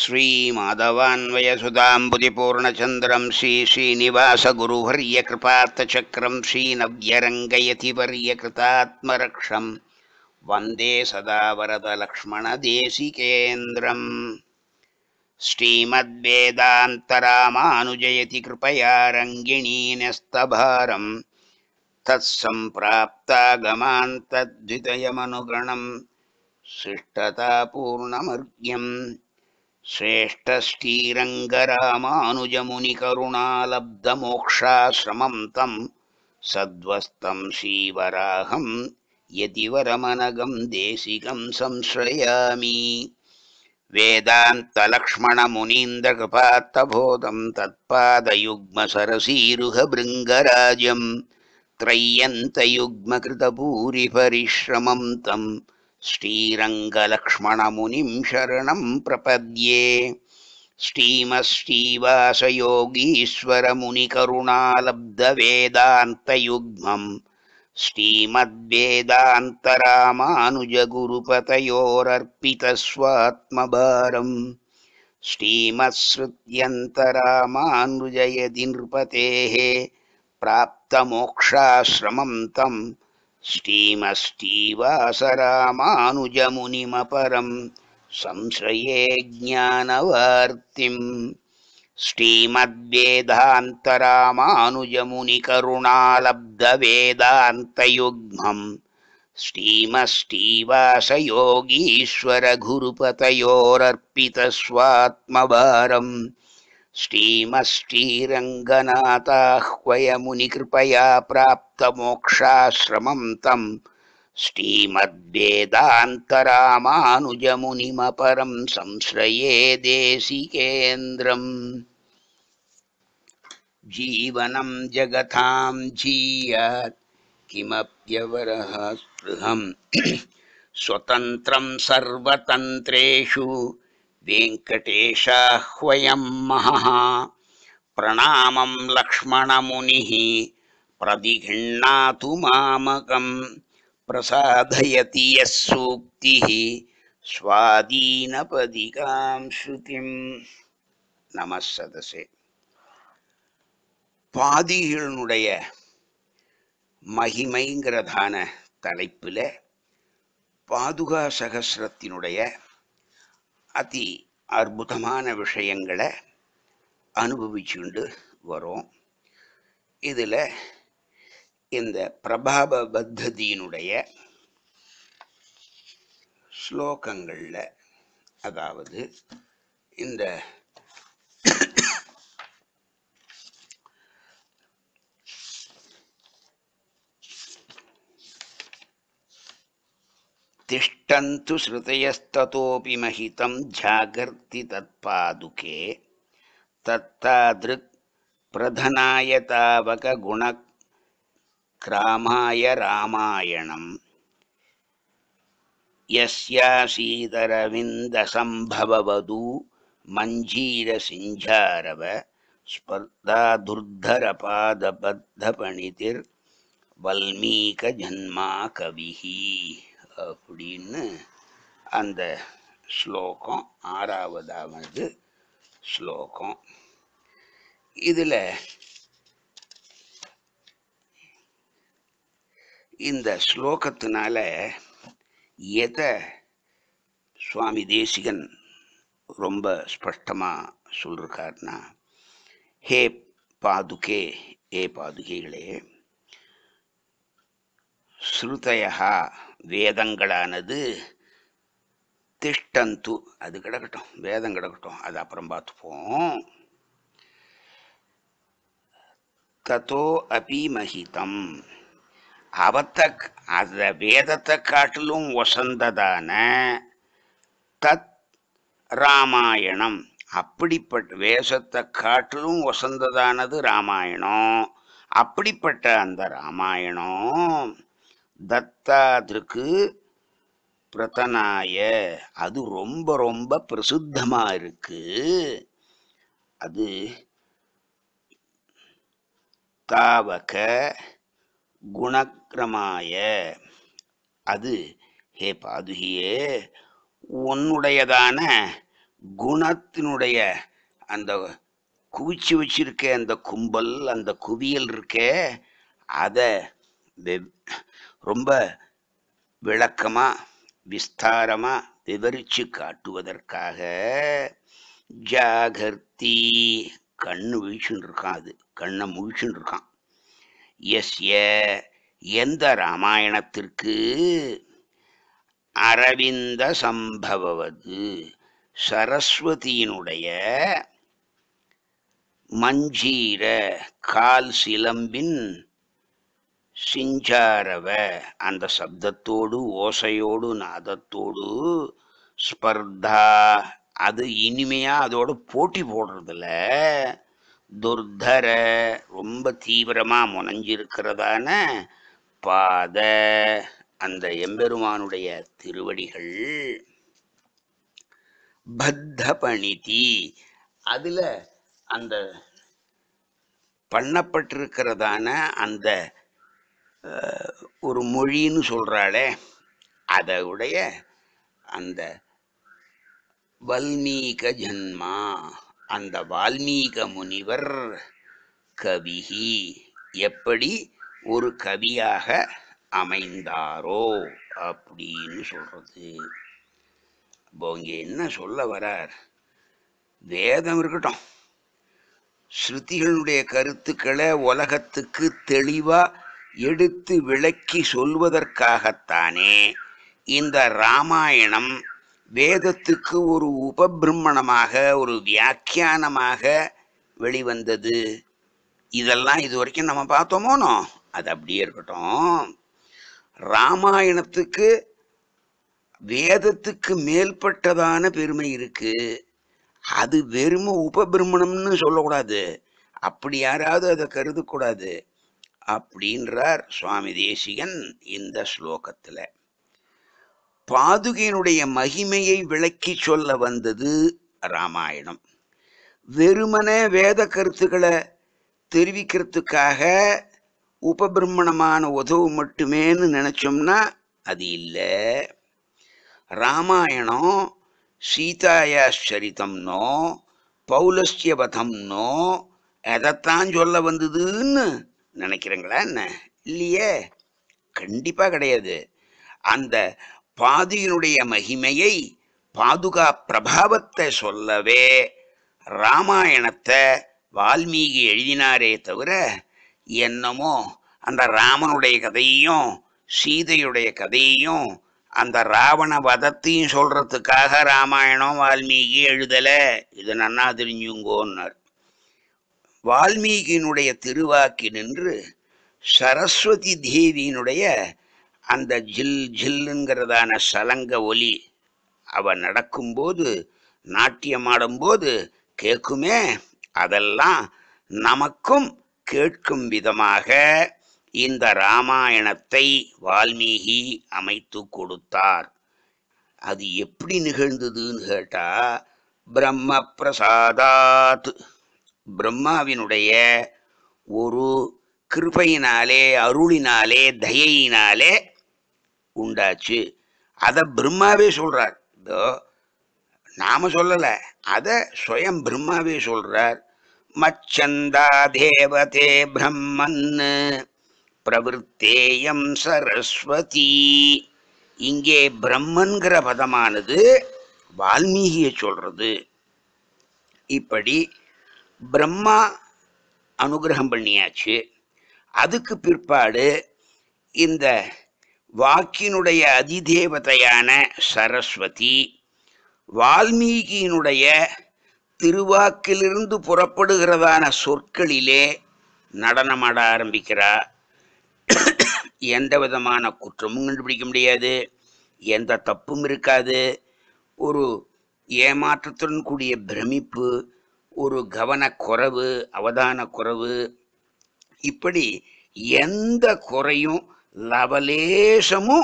श्रीमाधवान्वयसुधाम्बुधिपूर्णचन्द्रं श्रीश्रीनिवासगुरुवर्यकृपार्थचक्रं श्रीनव्यरङ्गयतिवर्यकृतात्मरक्षं वन्दे सदा वरदलक्ष्मणदेशिकेन्द्रम् श्रीमद्वेदान्तरामानुजयति कृपया रङ्गिणीन्यस्तभारम् तत्सम्प्राप्तागमान्तद्वितयमनुगणम् शिष्टतापूर्णमर्घ्यम् श्रेष्ठश्रीरङ्गरामानुजमुनिकरुणालब्धमोक्षाश्रमं तं सद्वस्तं श्रीवराहं यतिवरमनगं देशिकं संश्रयामि वेदान्तलक्ष्मणमुनीन्द्रकृपात्तबोधं तत्पादयुग्मसरसीरुहभृङ्गराजं त्रय्यन्तयुग्मकृतभूरिपरिश्रमं तं श्रीरङ्गलक्ष्मणमुनिं शरणं प्रपद्ये श्रीमश्रीवासयोगीश्वरमुनिकरुणालब्धवेदान्तयुग्मं श्रीमद्वेदान्तरामानुजगुरुपतयोरर्पितस्वात्मभारम् श्रीमत्सृत्यन्तरामानुजयदि नृपतेः प्राप्तमोक्षाश्रमं तं श्रीमश्रीवासरामानुजमुनिमपरं संश्रये ज्ञानवार्तिम् श्रीमद्वेदान्तरामानुजमुनिकरुणालब्धवेदान्तयुग्मं श्रीमश्रीवासयोगीश्वरगुरुपतयोरर्पितस्वात्मभारम् श्रीमश्रीरङ्गनाथाह्वयमुनिकृपया प्राप्तमोक्षाश्रमं तं श्रीमद्वेदान्तरामानुजमुनिमपरं संश्रये देशिकेन्द्रम् जीवनं जगतां जीयात् किमप्यवरः स्पृहम् स्वतन्त्रं सर्वतन्त्रेषु वेङ्कटेशाह्वयं महः प्रणामं लक्ष्मणमुनिः प्रतिगृह्णातु मामकं प्रसादयति यः सूक्तिः स्वादीनपदिकां श्रुतिं நம சதசே பாதிகளினுடைய மகிமைங்கிறதான தலைப்பில் பாதுகா சகசிரத்தினுடைய அதி அற்புதமான விஷயங்களை அனுபவிச்சுண்டு வரோம் இதில் இந்த பிரபாப பத்ததியினுடைய ஸ்லோகங்களில் அதாவது இந்த तिष्ठन्तु श्रुतयस्ततोऽपि महितं जागर्ति तत्पादुके तत्तादृक् प्रधनाय तावकगुणक्रामाय रामायणं यस्यासीतरविन्दसम्भववधू मञ्जीरसिञ्झारव स्पर्धा दुर्धरपादबद्धपणितिर्वल्मीकजन्मा कविः அப்படின்னு அந்த ஸ்லோகம் ஆறாவதாவது ஸ்லோகம் இதில் இந்த ஸ்லோகத்தினால எதை சுவாமி தேசிகன் ரொம்ப ஸ்பஷ்டமாக சொல்லிருக்காருன்னா ஹே பாதுகே ஏ பாதுகைகளே ஸ்ருதயா வேதங்களானது திஷ்டந்து அது கிடக்கட்டும் வேதம் கிடக்கட்டும் அது அப்புறம் பார்த்துப்போம் தத்தோ அபி மகிதம் அவத்தை அந்த வேதத்தை காட்டிலும் வசந்ததான தத் ராமாயணம் அப்படிப்பட்ட வேஷத்தை காட்டிலும் வசந்ததானது ராமாயணம் அப்படிப்பட்ட அந்த ராமாயணம் தத்தாதிருக்கு பிரதனாய அது ரொம்ப ரொம்ப பிரசித்தமா இருக்கு அது தாவக குணக்கிரமாய அது ஹே பாதுகியே உன்னுடையதான குணத்தினுடைய அந்த குவிச்சு வச்சிருக்க அந்த கும்பல் அந்த குவியல் இருக்கே அதை ரொம்ப விளக்கமா விஸ்தாரமா விவரிச்சு காட்டுவதற்காக ஜாகர்த்தி கண்ணு வீழ்ச்சுன்னு இருக்கான் அது கண்ணை முழிச்சுன்னு இருக்கான் எஸ்ய எந்த ராமாயணத்திற்கு அரவிந்த சம்பவது சரஸ்வதியினுடைய மஞ்சீர கால் சிலம்பின் சிஞ்சாரவ அந்த சப்தத்தோடு ஓசையோடு நாதத்தோடு ஸ்பர்தா அது இனிமையா அதோட போட்டி போடுறதுல துர்தர ரொம்ப தீவிரமா முனைஞ்சிருக்கிறதான பாத அந்த எம்பெருமானுடைய திருவடிகள் பத்த பணிதி அதுல அந்த பண்ணப்பட்டிருக்கிறதான அந்த அஹ், ஒரு மொழின்னு சொல்றாளே அதை உடைய அந்த வல்மீக ஜன்மா அந்த வால்மீக முனிவர் கவிஹி எப்படி ஒரு கவியாக அமைந்தாரோ அப்படின்னு சொல்றது இப்போ இங்க என்ன சொல்ல வரார் வேதம் இருக்கட்டும் ஸ்ருதிகளுடைய கருத்துக்களை உலகத்துக்கு தெளிவா எடுத்து விளக்கி சொல்வதற்காகத்தானே இந்த ராமாயணம் வேதத்துக்கு ஒரு உபபிரமணமாக ஒரு வியாக்கியானமாக வெளிவந்தது இதெல்லாம் இது வரைக்கும் நம்ம பார்த்தோமோனோ அது அப்படியே இருக்கட்டும் ராமாயணத்துக்கு வேதத்துக்கு மேல்பட்டதான பெருமை இருக்கு அது வெறும உபபிரமணம்னு சொல்லக்கூடாது அப்படி யாராவது அதை கருதக்கூடாது அப்படின்றார் சுவாமி தேசிகன் இந்த ஸ்லோகத்துல பாதுகையினுடைய மகிமையை விளக்கி சொல்ல வந்தது ராமாயணம் வெறுமனே வேத கருத்துக்களை தெரிவிக்கிறதுக்காக உபபிரமணமான உதவு மட்டுமேன்னு நினைச்சோம்னா அது இல்லை ராமாயணம் சீதாயா சரிதம்னோ பௌலஸ்ய வதம்னோ எதைத்தான் சொல்ல வந்ததுன்னு நினைக்கிறீங்களா என்ன இல்லையே கண்டிப்பா கிடையாது அந்த பாதியினுடைய மகிமையை பாதுகா பிரபாவத்தை சொல்லவே ராமாயணத்தை வால்மீகி எழுதினாரே தவிர என்னமோ அந்த ராமனுடைய கதையையும் சீதையுடைய கதையையும் அந்த ராவண வதத்தையும் சொல்றதுக்காக ராமாயணம் வால்மீகி எழுதல இது நன்னா தெரிஞ்சுங்கோன்னார் வால்மீகியினுடைய திருவாக்கி நின்று சரஸ்வதி தேவியினுடைய அந்த ஜில் ஜில்லுங்கிறதான சலங்க ஒலி அவ நடக்கும்போது நாட்டியமாடும்போது கேட்குமே அதெல்லாம் நமக்கும் கேட்கும் விதமாக இந்த ராமாயணத்தை வால்மீகி அமைத்து கொடுத்தார் அது எப்படி நிகழ்ந்ததுன்னு கேட்டா பிரம்ம பிரசாதாத் பிரம்மாவினுடைய ஒரு கிருபையினாலே அருளினாலே தயையினாலே உண்டாச்சு அதை பிரம்மாவே சொல்றார் இதோ நாம சொல்லல அத சுயம் பிரம்மாவே சொல்றார் மச்சந்தா தேவதே பிரம்மன் பிரவருத்தேயம் சரஸ்வதி இங்கே பிரம்மன்கிற பதமானது வால்மீகியை சொல்றது இப்படி பிரம்மா அனுகிரகம் பண்ணியாச்சு அதுக்கு பிற்பாடு இந்த வாக்கினுடைய அதிதேவதையான சரஸ்வதி வால்மீகியினுடைய திருவாக்கிலிருந்து புறப்படுகிறதான சொற்களிலே நடனமாட ஆரம்பிக்கிறா எந்த விதமான குற்றமும் கண்டுபிடிக்க முடியாது எந்த தப்பும் இருக்காது ஒரு ஏமாற்றத்துடன் கூடிய பிரமிப்பு ஒரு கவனக்குறைவு அவதான குறைவு இப்படி எந்த குறையும் லவலேசமும்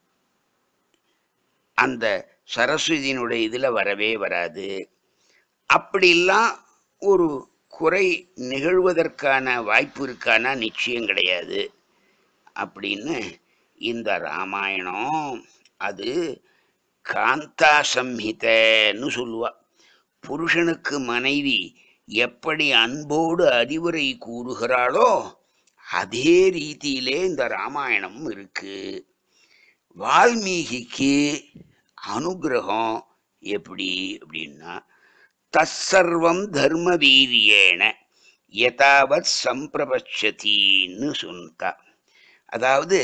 அந்த சரஸ்வதியினுடைய இதில் வரவே வராது அப்படிலாம் ஒரு குறை நிகழ்வதற்கான வாய்ப்பு இருக்கானா நிச்சயம் கிடையாது அப்படின்னு இந்த ராமாயணம் அது காந்தா சம்ஹிதைன்னு சொல்லுவா புருஷனுக்கு மனைவி எப்படி அன்போடு அறிவுரை கூறுகிறாளோ அதே ரீதியிலே இந்த ராமாயணம் இருக்கு வால்மீகிக்கு அனுகிரகம் எப்படி அப்படின்னா தற்சர்வம் தர்ம வீரியேன யதாவத் சம்பிரபட்சத்தின்னு சொன்னா அதாவது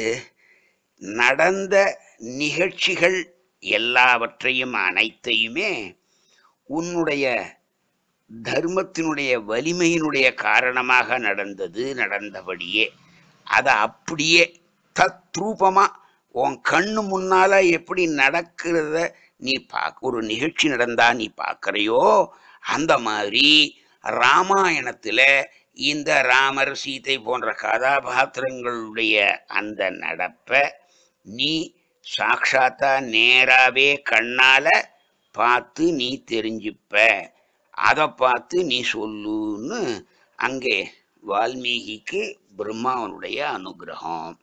நடந்த நிகழ்ச்சிகள் எல்லாவற்றையும் அனைத்தையுமே உன்னுடைய தர்மத்தினுடைய வலிமையினுடைய காரணமாக நடந்தது நடந்தபடியே அதை அப்படியே தத்ரூபமா உன் கண்ணு முன்னால எப்படி நடக்கிறத நீ பார்க்க ஒரு நிகழ்ச்சி நடந்தா நீ பார்க்கறையோ அந்த மாதிரி ராமாயணத்துல இந்த ராமர் சீதை போன்ற கதாபாத்திரங்களுடைய அந்த நடப்பை நீ சாட்சாத்தா நேராவே கண்ணால பார்த்து நீ தெரிஞ்சுப்ப அதை பார்த்து நீ சொல்லுன்னு அங்கே வால்மீகிக்கு பிரம்மாவனுடைய அனுகிரகம்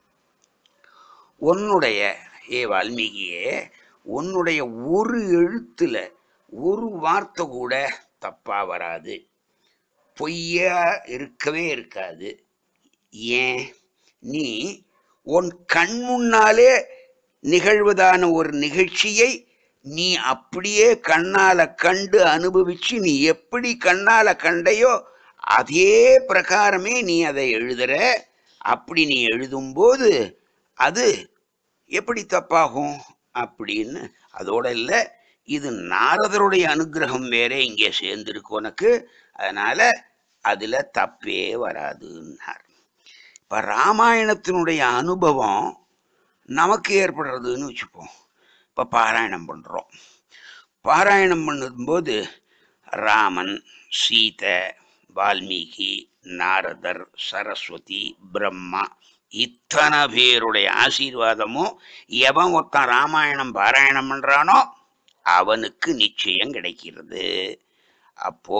உன்னுடைய ஏ வால்மீகியே உன்னுடைய ஒரு எழுத்துல ஒரு வார்த்தை கூட தப்பா வராது பொய்யா இருக்கவே இருக்காது ஏன் நீ உன் கண் முன்னாலே நிகழ்வதான ஒரு நிகழ்ச்சியை நீ அப்படியே கண்ணால கண்டு அனுபவிச்சு நீ எப்படி கண்ணால கண்டையோ அதே பிரகாரமே நீ அதை எழுதுற அப்படி நீ எழுதும்போது அது எப்படி தப்பாகும் அப்படின்னு அதோட இல்லை இது நாரதருடைய அனுகிரகம் வேற இங்கே சேர்ந்திருக்கு உனக்கு அதனால அதுல தப்பே வராதுன்னார் இப்ப ராமாயணத்தினுடைய அனுபவம் நமக்கு ஏற்படுறதுன்னு வச்சுப்போம் இப்ப பாராயணம் பண்றோம் பாராயணம் பண்ணும்போது ராமன் சீதை வால்மீகி நாரதர் சரஸ்வதி பிரம்மா இத்தனை பேருடைய ஆசீர்வாதமும் எவன் ஒருத்தன் ராமாயணம் பாராயணம் பண்றானோ அவனுக்கு நிச்சயம் கிடைக்கிறது அப்போ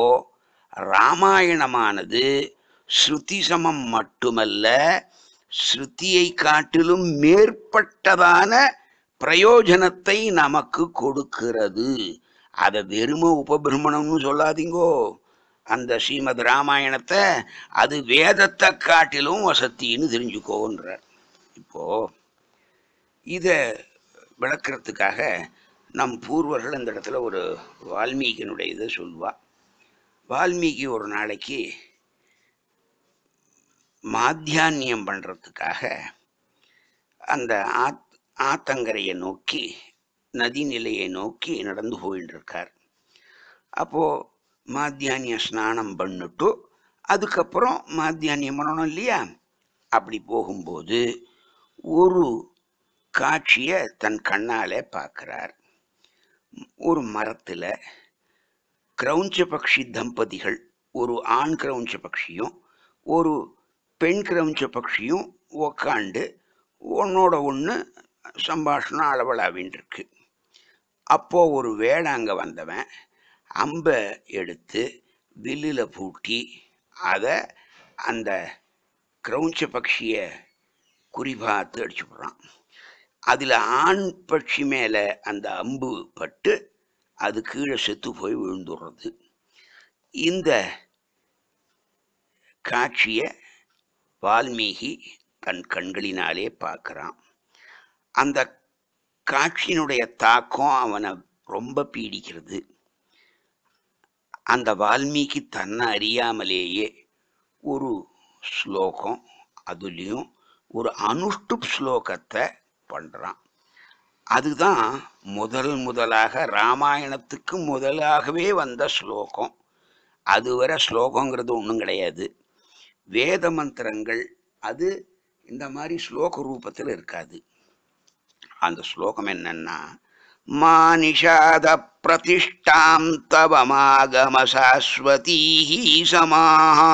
ராமாயணமானது ஸ்ருதி சமம் மட்டுமல்ல ஸ்ருதியை காட்டிலும் மேற்பட்டதான பிரயோஜனத்தை நமக்கு கொடுக்கிறது அதை வெறும உபபிரமணம்னு சொல்லாதீங்கோ அந்த ஸ்ரீமத் ராமாயணத்தை அது வேதத்தை காட்டிலும் வசத்தின்னு தெரிஞ்சுக்கோன்றார் இப்போ இதை விளக்குறதுக்காக நம் பூர்வர்கள் இந்த இடத்துல ஒரு வால்மீகியினுடைய இதை சொல்வா வால்மீகி ஒரு நாளைக்கு மாத்தியானியம் பண்ணுறதுக்காக அந்த ஆத் ஆத்தங்கரையை நோக்கி நதிநிலையை நோக்கி நடந்து போயிட்டு இருக்கார் அப்போது மாத்தியானிய ஸ்நானம் பண்ணிட்டு அதுக்கப்புறம் மாத்தியானியம் பண்ணணும் இல்லையா அப்படி போகும்போது ஒரு காட்சியை தன் கண்ணாலே பார்க்குறார் ஒரு மரத்தில் கிரௌஞ்ச பக்ஷி தம்பதிகள் ஒரு ஆண் கிரௌஞ்ச பக்ஷியும் ஒரு பெண் கிரௌஞ்ச பக்ஷியும் உக்காண்டு ஒன்னோட ஒன்று சம்பாஷணம் அளவலாவின்னு இருக்கு அப்போ ஒரு வேடாங்க வந்தவன் அம்பை எடுத்து வில்லில் பூட்டி அதை அந்த கிரௌஞ்ச பக்ஷியை குறிபார்த்து அடிச்சு விடுறான் அதில் ஆண் பட்சி மேலே அந்த அம்பு பட்டு அது கீழே செத்து போய் விழுந்துடுறது இந்த காட்சியை வால்மீகி தன் கண்களினாலே பார்க்குறான் அந்த காட்சியினுடைய தாக்கம் அவனை ரொம்ப பீடிக்கிறது அந்த வால்மீகி தன்னை அறியாமலேயே ஒரு ஸ்லோகம் அதுலேயும் ஒரு அனுஷ்டுப் ஸ்லோகத்தை பண்ணுறான் அதுதான் முதல் முதலாக ராமாயணத்துக்கு முதலாகவே வந்த ஸ்லோகம் அதுவரை ஸ்லோகங்கிறது ஒன்றும் கிடையாது வேத மந்திரங்கள் அது இந்த மாதிரி ஸ்லோக ரூபத்தில் இருக்காது அந்த ஸ்லோகம் என்னன்னா மானிஷாத பிரதிஷ்டாம் தவமாகம சாஸ்வதீஹி சமாஹா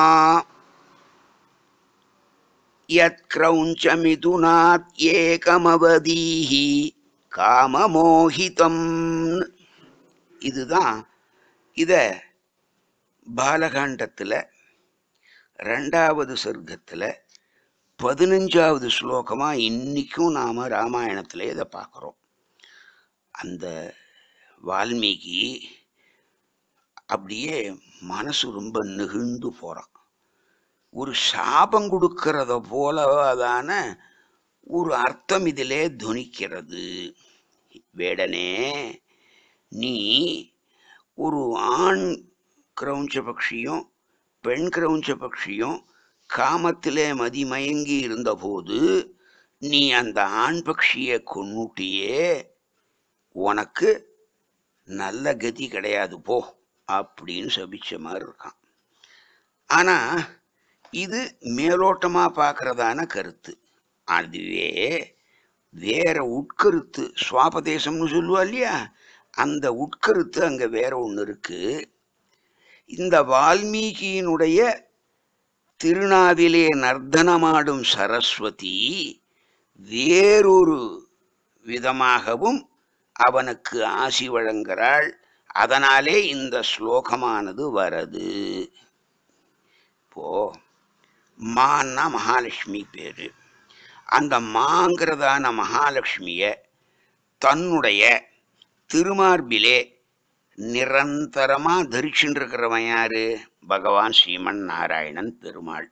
யத்க்ரௌஞ்சமிதுனாத் ஏகமவதீஹி காமமோகிதம் இதுதான் இத பாலகாண்டத்தில் ரெண்டாவது சர்க்கத்தில் பதினஞ்சாவது ஸ்லோகமாக இன்னைக்கும் நாம் ராமாயணத்தில் இதை பார்க்குறோம் அந்த வால்மீகி அப்படியே மனசு ரொம்ப நெகிழ்ந்து போறான் ஒரு சாபம் கொடுக்கறத போலதான ஒரு அர்த்தம் இதிலே துணிக்கிறது வேடனே நீ ஒரு ஆண் கிரௌஞ்ச பட்சியும் பெண் கிரௌஞ்ச பட்சியும் காமத்திலே மதிமயங்கி இருந்தபோது நீ அந்த ஆண் பட்சியை கொன்னுட்டியே உனக்கு நல்ல கதி கிடையாது போ அப்படின்னு சபிச்ச மாதிரி இருக்கான் ஆனா இது மேலோட்டமா பார்க்கறதான கருத்து அதுவே வேற உட்கருத்து சுவாபதேசம்னு சொல்லுவா இல்லையா அந்த உட்கருத்து அங்க வேற ஒண்ணு இருக்கு இந்த வால்மீகியினுடைய திருநாவிலே நர்த்தனமாடும் சரஸ்வதி வேறொரு விதமாகவும் அவனுக்கு ஆசி வழங்குகிறாள் அதனாலே இந்த ஸ்லோகமானது வரது இப்போ மான்னா மகாலட்சுமி பேரு அந்த மாங்கிறதான மகாலட்சுமிய தன்னுடைய திருமார்பிலே நிரந்தரமா தரிச்சுட்டு இருக்கிறவன் யாரு பகவான் ஸ்ரீமன் நாராயணன் பெருமாள்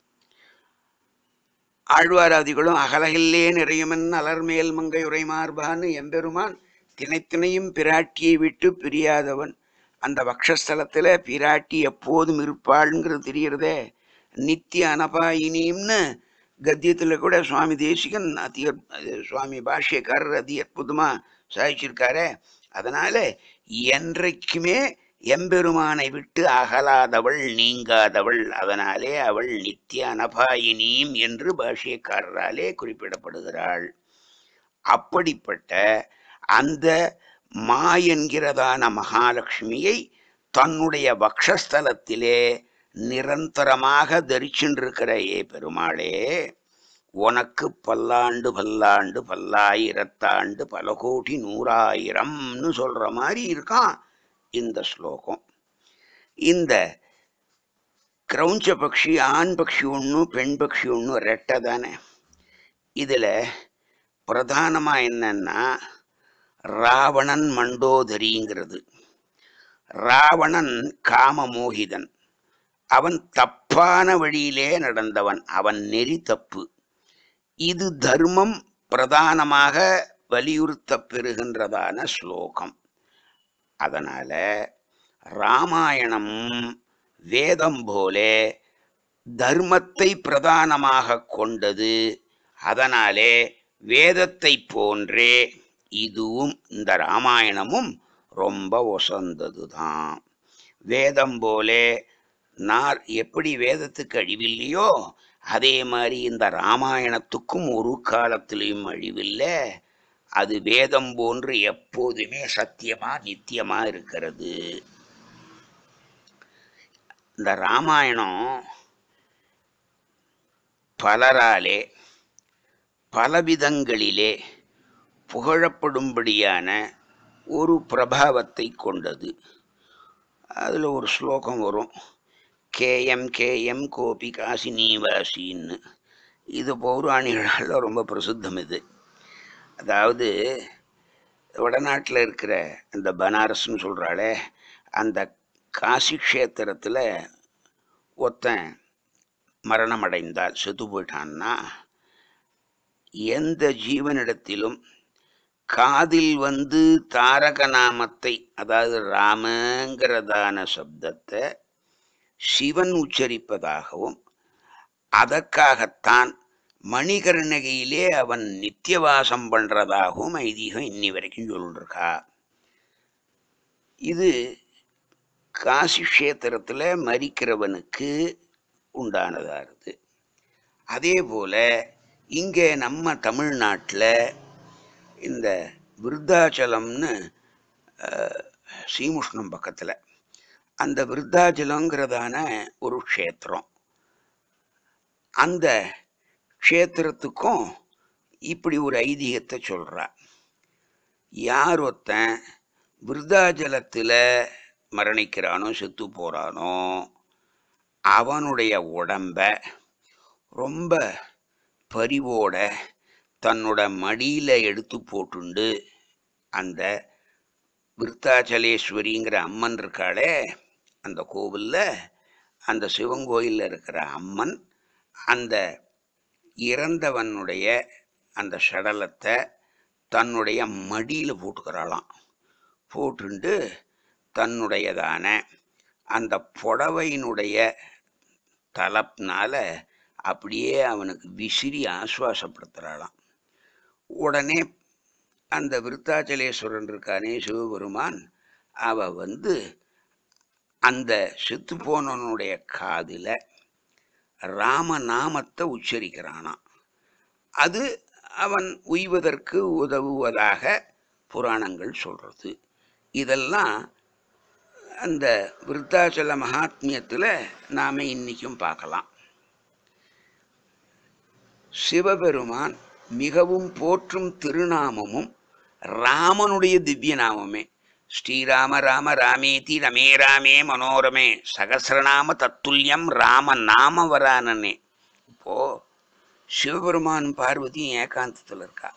ஆழ்வாராதிகளும் அகலகில்லே நிறையுமன் அலர்மேல் மங்கை உரைமார்பான்னு எம்பெருமான் தினைத்தினையும் பிராட்டியை விட்டு பிரியாதவன் அந்த வக்ஷஸ்தலத்துல பிராட்டி எப்போதும் இருப்பாள்ங்கிறது தெரியறதே நித்திய அனபாயினின்னு கத்தியத்துல கூட சுவாமி தேசிகன் அதி அற்ப- சுவாமி பாஷ்யக்காரர் அதி அற்புதமா சாதிச்சிருக்காரே அதனால என்றைக்குமே எம்பெருமானை விட்டு அகலாதவள் நீங்காதவள் அதனாலே அவள் நித்திய அனபாயினியும் என்று பாஷ்யக்காரராலே குறிப்பிடப்படுகிறாள் அப்படிப்பட்ட அந்த மா என்கிறதான மகாலட்சுமியை தன்னுடைய வக்ஷஸ்தலத்திலே நிரந்தரமாக தரிச்சுண்டிருக்கிற ஏ பெருமாளே உனக்கு பல்லாண்டு பல்லாண்டு பல்லாயிரத்தாண்டு பல கோடி நூறாயிரம்னு சொல்ற மாதிரி இருக்கான் இந்த ஸ்லோகம் இந்த கிரௌஞ்ச பக்ஷி ஆண் பக்ஷி ஒன்று பெண் பக்ஷி ஒன்று ரெட்டை தானே இதில் பிரதானமாக என்னன்னா ராவணன் மண்டோதரிங்கிறது ராவணன் காமமோகிதன் அவன் தப்பான வழியிலே நடந்தவன் அவன் நெறி தப்பு இது தர்மம் பிரதானமாக வலியுறுத்தப் பெறுகின்றதான ஸ்லோகம் அதனால ராமாயணம் வேதம் போலே தர்மத்தை பிரதானமாக கொண்டது அதனாலே வேதத்தை போன்றே இதுவும் இந்த ராமாயணமும் ரொம்ப ஒசந்தது தான் வேதம் போலே நார் எப்படி வேதத்துக்கு அழிவில்லையோ அதே மாதிரி இந்த ராமாயணத்துக்கும் ஒரு காலத்திலையும் அழிவில்லை அது வேதம் போன்று எப்போதுமே சத்தியமா நித்தியமா இருக்கிறது இந்த ராமாயணம் பலராலே பலவிதங்களிலே புகழப்படும்படியான ஒரு பிரபாவத்தை கொண்டது அதில் ஒரு ஸ்லோகம் வரும் கேஎம் கேஎம் கோபி காசி நீவாசின்னு இது பௌராணிகளால் ரொம்ப பிரசித்தம் இது அதாவது வடநாட்டில் இருக்கிற இந்த பனாரஸ்னு சொல்கிறாளே அந்த காசி க்ஷேத்திரத்தில் ஒருத்தன் மரணம் அடைந்தால் செத்து போயிட்டான்னா எந்த ஜீவனிடத்திலும் காதில் வந்து தாரக நாமத்தை அதாவது ராமங்கிறதான சப்தத்தை சிவன் உச்சரிப்பதாகவும் அதற்காகத்தான் மணிகர்ணகையிலே அவன் நித்தியவாசம் பண்றதாகவும் ஐதீகம் இன்னி வரைக்கும் சொல்லிருக்கா இது காசி க்ஷேத்திரத்தில் மரிக்கிறவனுக்கு உண்டானதா இருக்குது அதே போல இங்கே நம்ம தமிழ்நாட்டில் இந்த விருத்தாச்சலம்னு அஹ், ஸ்ரீமுஷ்ணம் பக்கத்தில் அந்த விருத்தாச்சலங்கிறதான ஒரு க்ஷேத்திரம் அந்த க்ஷேத்திரத்துக்கும் இப்படி ஒரு ஐதீகத்தை சொல்றா யார் ஒருத்தன் விருத்தாச்சலத்தில் மரணிக்கிறானோ செத்து போறானோ அவனுடைய உடம்ப ரொம்ப பரிவோட தன்னோட மடியில எடுத்து போட்டுண்டு அந்த விருத்தாச்சலேஸ்வரிங்கிற அம்மன் இருக்காளே அந்த கோவில்ல அந்த சிவன் கோயில்ல இருக்கிற அம்மன் அந்த இறந்தவனுடைய அந்த சடலத்தை தன்னுடைய மடியில் போட்டுக்கிறாளாம் போட்டுண்டு தன்னுடையதான அந்த புடவையினுடைய தலப்பினால அப்படியே அவனுக்கு விசிறி ஆசுவாசப்படுத்துகிறாளாம் உடனே அந்த விருத்தாச்சலேஸ்வரன் இருக்கானே சிவபெருமான் அவ வந்து அந்த செத்து போனவனுடைய காதில் ராமநாமத்தை உச்சரிக்கிறானாம் அது அவன் உய்வதற்கு உதவுவதாக புராணங்கள் சொல்கிறது இதெல்லாம் அந்த விருத்தாச்சல மகாத்மியத்தில் நாம் இன்றைக்கும் பார்க்கலாம் சிவபெருமான் மிகவும் போற்றும் திருநாமமும் ராமனுடைய திவ்ய நாமமே ஸ்ரீராம ராம ராமேதி ரமே ராமே மனோரமே சகசிரநாம தத்துல்யம் ராம நாம வரானனே இப்போ சிவபெருமான் பார்வதியும் ஏகாந்தத்தில் இருக்கா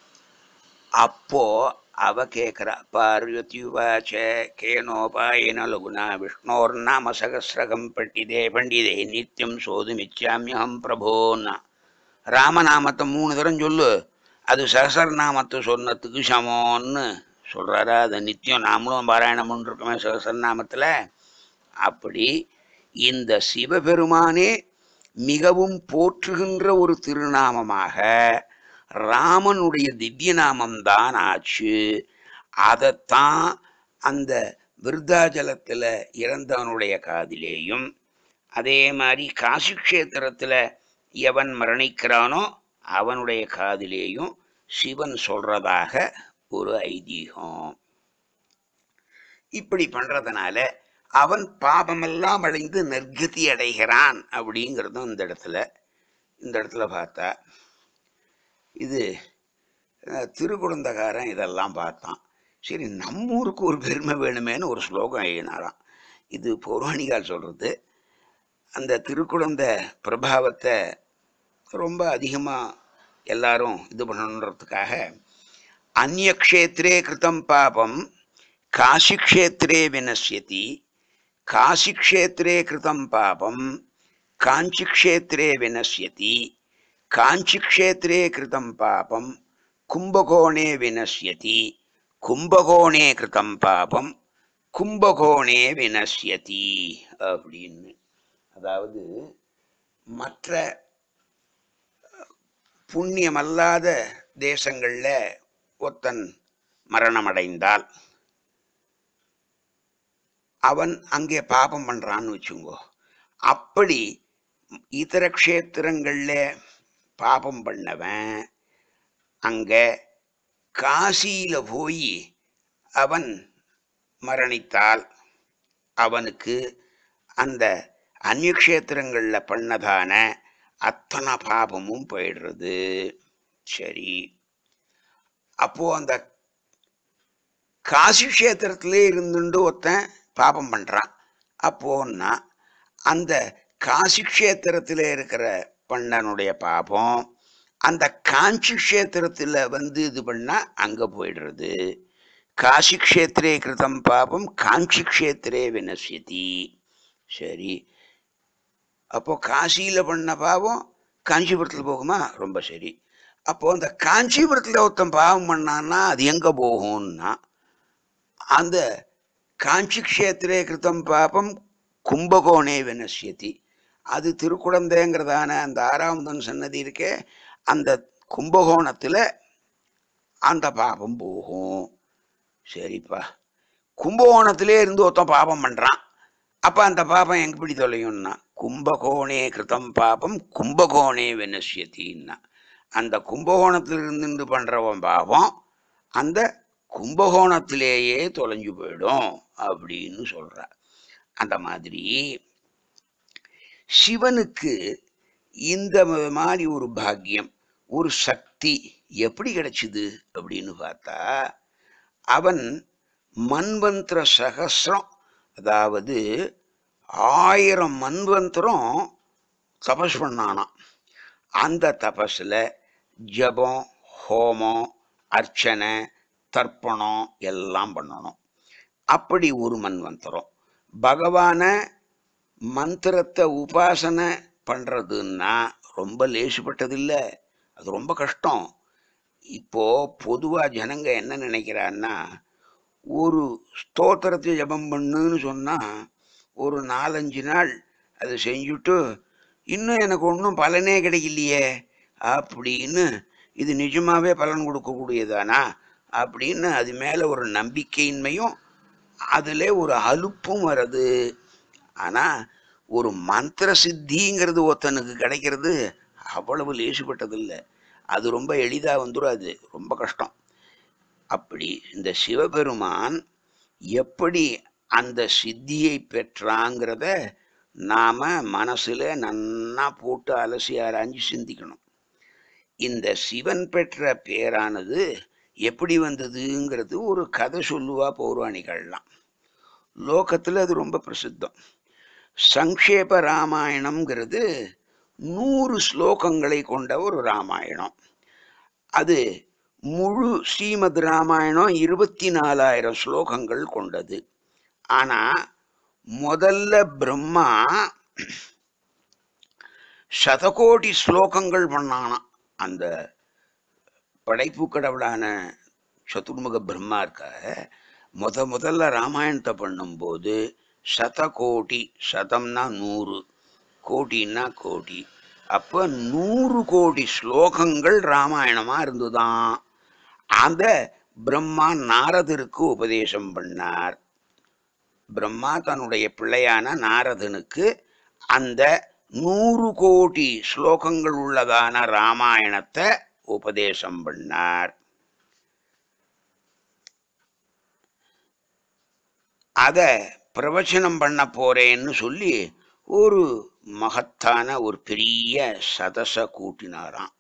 அப்போ அவ கேட்குறா பார்வதியுவாச்ச கேனோபாயன லகுனா விஷ்ணோர் நாம சகசிரகம் பண்டிதே பண்டிதே நித்தியம் சோதுமிச்சாமியம் பிரபோன்னா ராமநாமத்தை மூணு தரம் சொல்லு அது சகசரநாமத்தை சொன்னதுக்கு சமம்னு சொல்கிறாரா அதை நித்தியம் நாமளும் பாராயணம் பண்ணிருக்கோமே சகசரநாமத்தில் அப்படி இந்த சிவபெருமானே மிகவும் போற்றுகின்ற ஒரு திருநாமமாக ராமனுடைய திவ்ய நாமம்தான் ஆச்சு அதைத்தான் அந்த விருத்தாஜலத்தில் இறந்தவனுடைய காதிலேயும் அதே மாதிரி காசி க்ஷேத்திரத்தில் எவன் மரணிக்கிறானோ அவனுடைய காதிலேயும் சிவன் சொல்றதாக ஒரு ஐதீகம் இப்படி பண்றதுனால அவன் பாபமெல்லாம் அடைந்து நற்கதி அடைகிறான் அப்படிங்கிறதும் இந்த இடத்துல இந்த இடத்துல பார்த்தா இது அஹ், திருக்குழந்தகாரன் இதெல்லாம் பார்த்தான் சரி நம்ம ஊருக்கு ஒரு பெருமை வேணுமேன்னு ஒரு ஸ்லோகம் எழுதினாராம் இது பௌராணிகால் சொல்றது அந்த திருக்குழந்த பிரபாவத்தை ரொம்ப அதிகமாக எல்லாரும் இது பண்ணணுன்றதுக்காக அந்நியக்ஷேத்திரே கிருதம் பாபம் காசிக்ஷேத்திரே வினஷ்யதி காசிக்ஷேத்திரே கிருதம் பாபம் காஞ்சிக்ஷேத்திரே வினஷ்யதி காஞ்சிக்ஷேத்திரே கிருதம் பாபம் கும்பகோணே வினஷ்யதி கும்பகோணே கிருதம் பாபம் கும்பகோணே வினஷ்யதி அப்படின்னு அதாவது மற்ற புண்ணியமல்லாத தேசங்களில் ஒருத்தன் மரணமடைந்தால் அவன் அங்கே பாபம் பண்ணுறான்னு வச்சுங்கோ அப்படி இதர க்ஷேத்திரங்களில் பாபம் பண்ணவன் அங்கே காசியில் போய் அவன் மரணித்தால் அவனுக்கு அந்த அந்நிய க்ஷேத்திரங்களில் பண்ணதான அத்தனை பாபமும் போயிடுறது சரி அப்போ அந்த காசி க்ஷேத்திரத்திலே இருந்துட்டு ஒருத்தன் பாபம் பண்ணுறான் அப்போன்னா அந்த காசி க்ஷேத்திரத்தில் இருக்கிற பண்ணனுடைய பாபம் அந்த காஞ்சி க்ஷேத்திரத்தில் வந்து இது பண்ணால் அங்கே போயிடுறது காசி க்ஷேத்திரே கிருதம் பாபம் காஞ்சி க்ஷேத்திரே வினசியதி சரி அப்போ காசியில் பண்ண பாவம் காஞ்சிபுரத்தில் போகுமா ரொம்ப சரி அப்போ அந்த காஞ்சிபுரத்தில் ஒருத்தன் பாவம் பண்ணான்னா அது எங்கே போகும்னா அந்த காஞ்சி க்ஷேத்திரே கிருத்தம் பாபம் கும்பகோணே வினசியதி அது திருக்குழந்தைங்கிறதான அந்த ஆறாவதன் சன்னதி இருக்கே அந்த கும்பகோணத்தில் அந்த பாபம் போகும் சரிப்பா கும்பகோணத்திலே இருந்து ஒருத்தன் பாபம் பண்ணுறான் அப்போ அந்த பாபம் எப்படி தொலையும்னா கும்பகோணே கிருதம் பாபம் கும்பகோணே வினசியத்தின்னா அந்த கும்பகோணத்தில் இருந்து பண்ணுறவன் பாவம் அந்த கும்பகோணத்திலேயே தொலைஞ்சு போயிடும் அப்படின்னு சொல்ற அந்த மாதிரி சிவனுக்கு இந்த மாதிரி ஒரு பாக்கியம் ஒரு சக்தி எப்படி கிடைச்சிது அப்படின்னு பார்த்தா அவன் மன்வந்திர சகசிரம் அதாவது ஆயிரம் மன்வந்திரம் தபஸ் பண்ணானாம் அந்த தபஸில் ஜபம் ஹோமம் அர்ச்சனை தர்ப்பணம் எல்லாம் பண்ணணும் அப்படி ஒரு மன்வந்தரம் பகவான மந்திரத்தை உபாசனை பண்றதுன்னா ரொம்ப லேசுப்பட்டது இல்ல அது ரொம்ப கஷ்டம் இப்போ பொதுவா ஜனங்க என்ன நினைக்கிறான்னா ஒரு ஸ்தோத்திரத்தை ஜபம் பண்ணுன்னு சொன்னா ஒரு நாலஞ்சு நாள் அதை செஞ்சுட்டு இன்னும் எனக்கு ஒன்றும் பலனே கிடைக்கலையே அப்படின்னு இது நிஜமாவே பலன் கொடுக்கக்கூடியதானா அப்படின்னு அது மேல ஒரு நம்பிக்கையின்மையும் அதுல ஒரு அலுப்பும் வருது ஆனா ஒரு மந்திர சித்திங்கிறது ஒருத்தனுக்கு கிடைக்கிறது அவ்வளவு லேசுப்பட்டது இல்லை அது ரொம்ப எளிதா வந்துடும் அது ரொம்ப கஷ்டம் அப்படி இந்த சிவபெருமான் எப்படி அந்த சித்தியை பெற்றாங்கிறத நாம மனசுல நன்னா போட்டு அலசி ஆராய்ஞ்சு சிந்திக்கணும் இந்த சிவன் பெற்ற பேரானது எப்படி வந்ததுங்கிறது ஒரு கதை சொல்லுவா பௌராணிகள்லாம் லோகத்துல அது ரொம்ப பிரசித்தம் சங்கேப ராமாயணம்ங்கிறது நூறு ஸ்லோகங்களை கொண்ட ஒரு ராமாயணம் அது முழு ஸ்ரீமத் ராமாயணம் இருபத்தி நாலாயிரம் ஸ்லோகங்கள் கொண்டது ஆனா முதல்ல பிரம்மா சதகோடி ஸ்லோகங்கள் பண்ணானாம் அந்த படைப்பு கடவுளான சதுர்முக பிரம்மா இருக்க முத முதல்ல ராமாயணத்தை பண்ணும்போது சதகோடி சதம்னா நூறு கோடின்னா கோடி அப்போ நூறு கோடி ஸ்லோகங்கள் ராமாயணமா இருந்துதான் அந்த பிரம்மா நாரதருக்கு உபதேசம் பண்ணார் பிரம்மா தன்னுடைய பிள்ளையான நாரதனுக்கு அந்த நூறு கோடி ஸ்லோகங்கள் உள்ளதான ராமாயணத்தை உபதேசம் பண்ணார் அத பிரவச்சனம் பண்ண போறேன்னு சொல்லி ஒரு மகத்தான ஒரு பெரிய சதச கூட்டினாராம்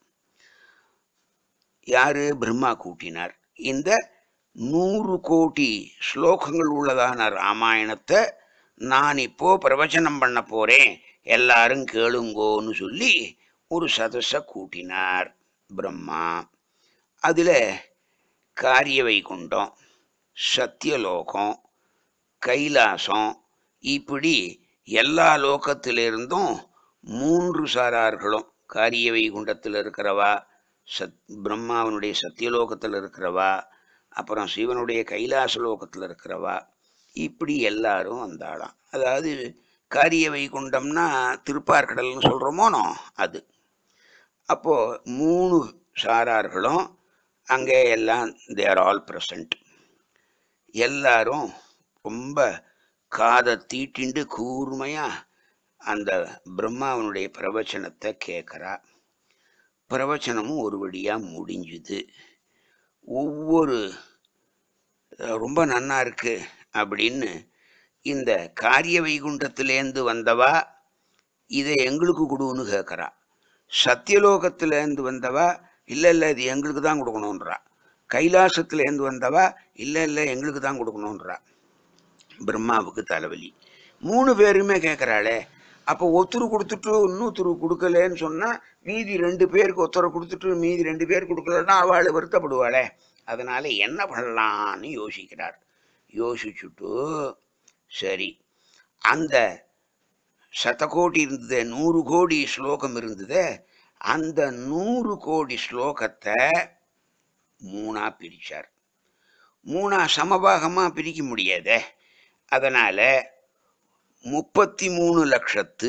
யாரு பிரம்மா கூட்டினார் இந்த நூறு கோடி ஸ்லோகங்கள் உள்ளதான ராமாயணத்தை நான் இப்போ பிரவச்சனம் பண்ண போறேன் எல்லாரும் கேளுங்கோன்னு சொல்லி ஒரு சதச கூட்டினார் பிரம்மா அதுல காரிய வைகுண்டம் சத்தியலோகம் கைலாசம் இப்படி எல்லா லோகத்திலிருந்தும் மூன்று சாரார்களும் காரிய வைகுண்டத்தில் இருக்கிறவா சத் பிரம்மாவனுடைய சத்தியலோகத்தில் இருக்கிறவா அப்புறம் சிவனுடைய கைலாச லோகத்தில் இருக்கிறவா இப்படி எல்லாரும் வந்தாளாம் அதாவது காரிய வைகுண்டம்னா திருப்பார்கடல்னு சொல்கிறோமோனோ அது அப்போ மூணு சாரார்களும் அங்கே எல்லாம் தேர் ஆல் ப்ரெசண்ட் எல்லாரும் ரொம்ப காதை தீட்டிண்டு கூர்மையா அந்த பிரம்மாவனுடைய பிரவச்சனத்தை கேட்குறா பிரவச்சனமும் ஒரு வழியா முடிஞ்சுது ஒவ்வொரு அஹ், ரொம்ப நன்னா இருக்கு அப்படின்னு இந்த காரிய வைகுண்டத்திலேருந்து வந்தவா இதை எங்களுக்கு கொடுன்னு கேட்குறா சத்தியலோகத்திலேருந்து வந்தவா இல்லை இல்லை இது எங்களுக்கு தான் கொடுக்கணுன்றா கைலாசத்திலேருந்து வந்தவா இல்லை இல்லை எங்களுக்கு தான் கொடுக்கணுன்றா பிரம்மாவுக்கு தலைவலி மூணு பேருமே கேட்குறாளே அப்போ ஒருத்தர் கொடுத்துட்டு இன்னொருத்தர் கொடுக்கலன்னு சொன்னால் மீதி ரெண்டு பேருக்கு ஒருத்தரை கொடுத்துட்டு மீதி ரெண்டு பேர் கொடுக்கலன்னா அவள் வருத்தப்படுவாளே அதனால என்ன பண்ணலான்னு யோசிக்கிறார் யோசிச்சுட்டு சரி அந்த சதகோடி இருந்தது நூறு கோடி ஸ்லோகம் இருந்தது அந்த நூறு கோடி ஸ்லோகத்தை மூணா பிரிச்சார் மூணா சமபாகமா பிரிக்க முடியாதே அதனால முப்பத்தி மூணு லட்சத்து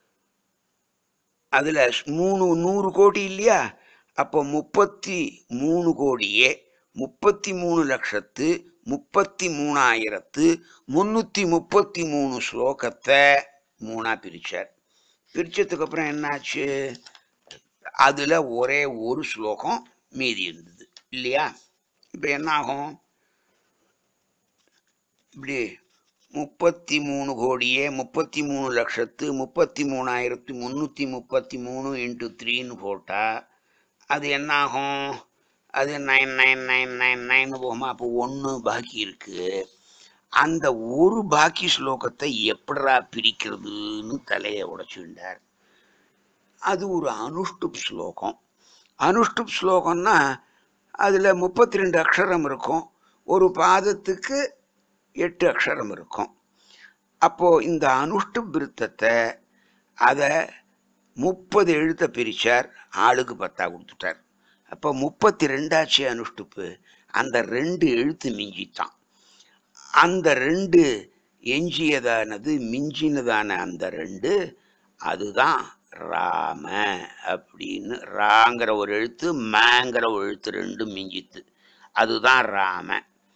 அதுல மூணு நூறு கோடி இல்லையா அப்போ முப்பத்தி மூணு கோடியே முப்பத்தி மூணு லட்சத்து முப்பத்தி மூணாயிரத்து முன்னூத்தி முப்பத்தி மூணு ஸ்லோகத்தை மூணா பிரிச்சார் பிரிச்சதுக்கு அப்புறம் என்னாச்சு அதுல ஒரே ஒரு ஸ்லோகம் மீதி இருந்தது இல்லையா இப்ப என்ன ஆகும் இப்படி முப்பத்தி மூணு கோடியே முப்பத்தி மூணு லட்சத்து முப்பத்தி மூணாயிரத்து முந்நூற்றி முப்பத்தி மூணு இன்ட்டு த்ரீன்னு போட்டால் அது என்ன ஆகும் அது nine nine nine nine nine போகுமா அப்போ ஒன்று பாக்கி இருக்கு அந்த ஒரு பாக்கி ஸ்லோகத்தை எப்படா பிரிக்கிறதுன்னு தலையை உடைச்சுட்டார் அது ஒரு அனுஷ்டுப் ஸ்லோகம் அனுஷ்டுப் ஸ்லோகம்னா அதில் முப்பத்தி ரெண்டு அக்ஷரம் இருக்கும் ஒரு பாதத்துக்கு எட்டு அக்ஷரம் இருக்கும் அப்போ இந்த அனுஷ்டு விருத்தத்தை அதை முப்பது எழுத்தை பிரிச்சார் ஆளுக்கு பத்தா கொடுத்துட்டார் அப்போ முப்பத்தி ரெண்டாச்சு அனுஷ்டுப்பு அந்த ரெண்டு எழுத்து மிஞ்சித்தான் அந்த ரெண்டு எஞ்சியதானது மிஞ்சினதான அந்த ரெண்டு அதுதான் ராம அப்படின்னு ராங்கிற ஒரு எழுத்து மேங்கிற ஒரு எழுத்து ரெண்டும் மிஞ்சித்து அதுதான் ராம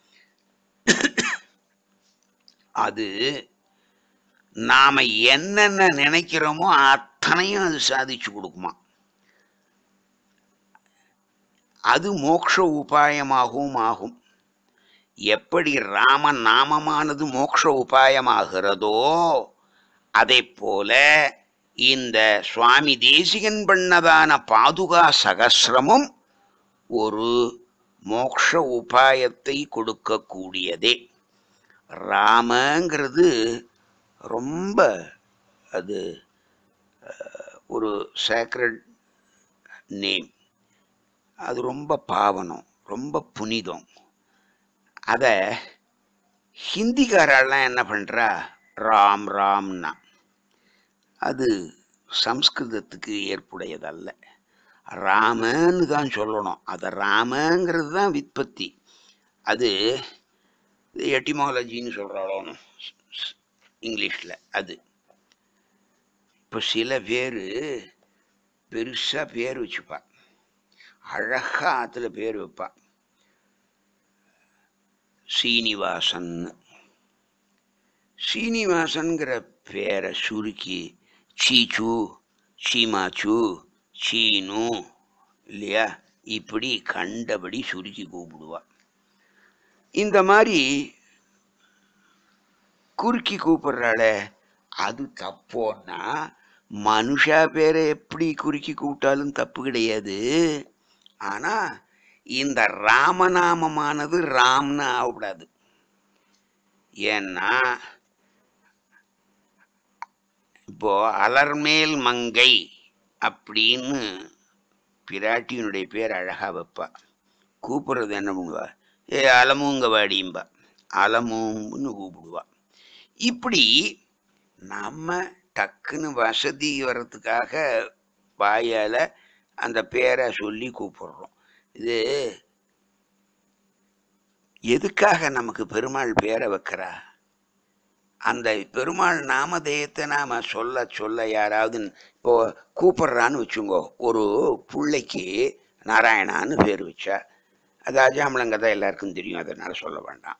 அது நாம என்னென்ன நினைக்கிறோமோ அத்தனையும் அது சாதிச்சு கொடுக்குமா அது மோட்ச உபாயமாகவும் ஆகும் எப்படி ராம நாமமானது மோட்ச உபாயமாகிறதோ அதை போல இந்த சுவாமி தேசிகன் பண்ணதான பாதுகா சகசிரமும் ஒரு மோக்ஷ உபாயத்தை கொடுக்கக்கூடியதே ராமங்கிறது ரொம்ப அது அஹ், ஒரு சேக்ரட் நேம் அது ரொம்ப பாவனம் ரொம்ப புனிதம் அதை ஹிந்திக்காரெல்லாம் என்ன பண்ணுறா ராம் ராம்னா அது சம்ஸ்கிருதத்துக்கு ஏற்புடையதல்ல ராமன்னு தான் சொல்லணும் அதை ராமங்கிறது தான் வித்பத்தி அது எட்டிமாலஜின்னு சொல்கிறாலும் இங்கிலீஷில் அது இப்போ சில பேர் பெருசாக பேர் வச்சுப்பா அழகாக ஆற்றுல பேர் வைப்பா சீனிவாசன் சீனிவாசன்கிற பேரை சுருக்கி சீச்சு சீமாச்சு சீனு இல்லையா இப்படி கண்டபடி சுருக்கி கூப்பிடுவா இந்த மாதிரி குறுக்கி கூப்பிடுறாளே அது தப்போன்னா மனுஷா பேரை எப்படி குறுக்கி கூப்பிட்டாலும் தப்பு கிடையாது ஆனா இந்த ராமநாமமானது ராம்னு ஆகக்கூடாது ஏன்னா இப்போ அலர்மேல் மங்கை அப்படின்னு பிராட்டியினுடைய பேர் அழகா வைப்பா கூப்பிடுறது என்ன பண்ணுவா ஏ அலமுங்க வாடியும்பா அலமுன்னு கூப்பிடுவா இப்படி நம்ம டக்குன்னு வசதி வர்றதுக்காக வாயால அந்த பேரை சொல்லி கூப்பிடுறோம் இது எதுக்காக நமக்கு பெருமாள் பேரை வைக்கிறா அந்த பெருமாள் நாமதேயத்தை நாம சொல்ல சொல்ல யாராவது இப்போ கூப்பிடுறான்னு வச்சுங்கோ ஒரு பிள்ளைக்கு நாராயணான்னு பேர் வச்சா அது அஜாமலங்கதை எல்லாருக்கும் தெரியும் அதனால சொல்ல வேண்டாம்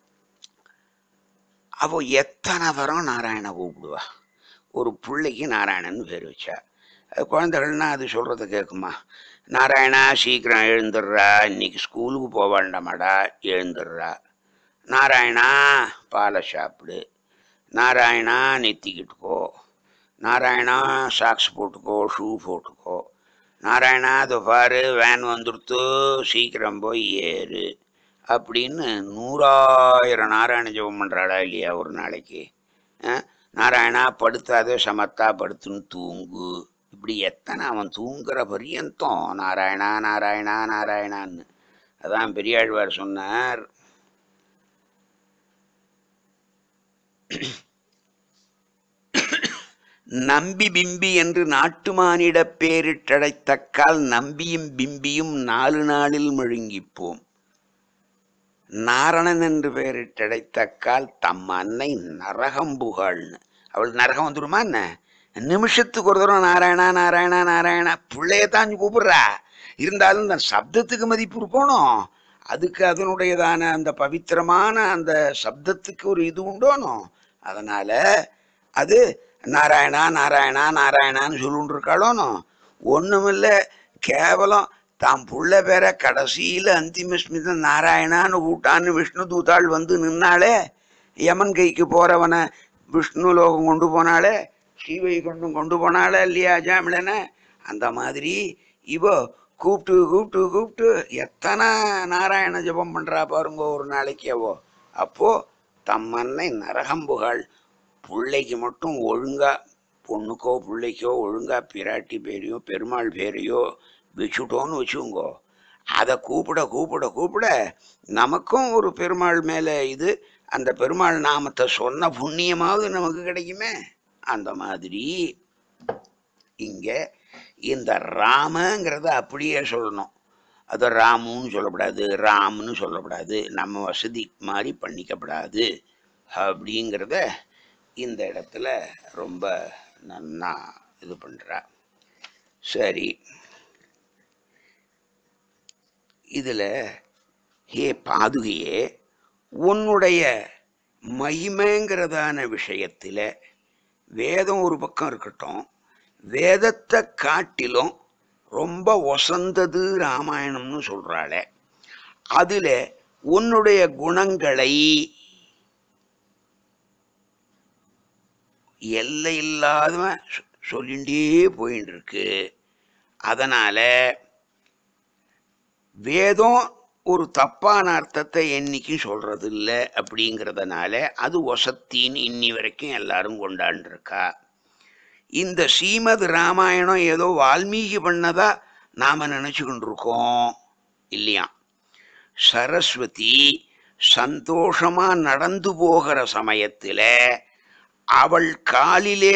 அவ எத்தனை தரம் நாராயண கூப்பிடுவா ஒரு பிள்ளைக்கு நாராயணன் பேர் வச்சா அது குழந்தைகள்னா அது சொல்றத கேட்குமா நாராயணா சீக்கிரம் எழுந்துடுறா இன்னைக்கு ஸ்கூலுக்கு போக வேண்டாமாடா எழுந்துடுறா நாராயணா பாலை சாப்பிடு நாராயணா நெத்திக்கிட்டுக்கோ நாராயணா சாக்ஸ் போட்டுக்கோ ஷூ போட்டுக்கோ நாராயணா அதை பாரு வேன் வந்துடுத்து சீக்கிரம் போய் ஏறு அப்படின்னு நூறாயிரம் நாராயண ஜெபம் பண்ணுறாடா இல்லையா ஒரு நாளைக்கு ஆ? நாராயணா படுத்தாதே சமத்தா படுத்துன்னு தூங்கு இப்படி எத்தனை அவன் தூங்குற பரியந்தம் நாராயணா நாராயணா நாராயணான்னு அதான் பெரியாழ்வார் சொன்னார் நம்பி பிம்பி என்று நாட்டுமானிடப் பேரிட்டடைத்தக்கால் நம்பியும் பிம்பியும் நாலு நாளில் முழுங்கிப்போம் நாரணன் என்று பெயரிட்டடைத்தக்கால் தம் அன்னை நரகம் புகழ்னு அவள் நரகம் வந்துருமா என்ன நிமிஷத்துக்கு ஒரு தடவை நாராயணா நாராயணா நாராயணா பிள்ளைய தான் கூப்பிடுறா இருந்தாலும் இந்த சப்தத்துக்கு மதிப்பு இருக்கணும் அதுக்கு அதனுடையதான அந்த பவித்திரமான அந்த சப்தத்துக்கு ஒரு இது உண்டோனும் அதனால அது நாராயணா நாராயணா நாராயணான்னு சொல்லிட்டு இருக்காளோனோ ஒண்ணுமில்ல கேவலம் தாம் புள்ள பேர கடைசியில அந்திம ஸ்மிதம் நாராயணான்னு கூட்டான்னு விஷ்ணு தூதாள் வந்து நின்னாளே யமன் கைக்கு போறவனை விஷ்ணு லோகம் கொண்டு போனாளே ஸ்ரீவை கொண்டு கொண்டு போனாளே இல்லையா ஜாமிழனை அந்த மாதிரி இவோ கூப்பிட்டு கூப்பிட்டு கூப்பிட்டு எத்தனை நாராயண ஜெபம் பண்றா பாருங்க ஒரு நாளைக்கு அவோ அப்போ தம்மன்னை நரகம்புகள் பிள்ளைக்கு மட்டும் ஒழுங்கா பொண்ணுக்கோ பிள்ளைக்கோ ஒழுங்கா பிராட்டி பேரையோ பெருமாள் பேரையோ வச்சுட்டோன்னு வச்சுக்கோங்கோ அதை கூப்பிட கூப்பிட கூப்பிட நமக்கும் ஒரு பெருமாள் மேலே இது அந்த பெருமாள் நாமத்தை சொன்ன புண்ணியமாவது நமக்கு கிடைக்குமே அந்த மாதிரி இங்க இந்த ராமங்கிறத அப்படியே சொல்லணும் அது ராமுன்னு சொல்லக்கூடாது ராம்னு சொல்லக்கூடாது நம்ம வசதி மாதிரி பண்ணிக்கப்படாது அப்படிங்கிறத இந்த இடத்துல ரொம்ப நன்னா இது பண்றா சரி இதில் ஹே பாதுகையே உன்னுடைய மகிமைங்கிறதான விஷயத்தில் வேதம் ஒரு பக்கம் இருக்கட்டும் வேதத்தை காட்டிலும் ரொம்ப ஒசந்தது ராமாயணம்னு சொல்கிறாளே அதில் உன்னுடைய குணங்களை எல்லை இல்லாதவன் சொ- சொல்லிண்டே போயின்னு இருக்கு அதனால் வேதம் ஒரு தப்பான அர்த்தத்தை என்னைக்கும் சொல்றது இல்லை அப்படிங்கிறதுனால அது ஒசத்தின்னு இன்னி வரைக்கும் எல்லாரும் கொண்டாண்டிருக்கா இந்த ஸ்ரீமத் ராமாயணம் ஏதோ வால்மீகி பண்ணதா நாம நினைச்சுக்கிட்டு இருக்கோம் இல்லையா சரஸ்வதி சந்தோஷமா நடந்து போகிற சமயத்துல அவள் காலிலே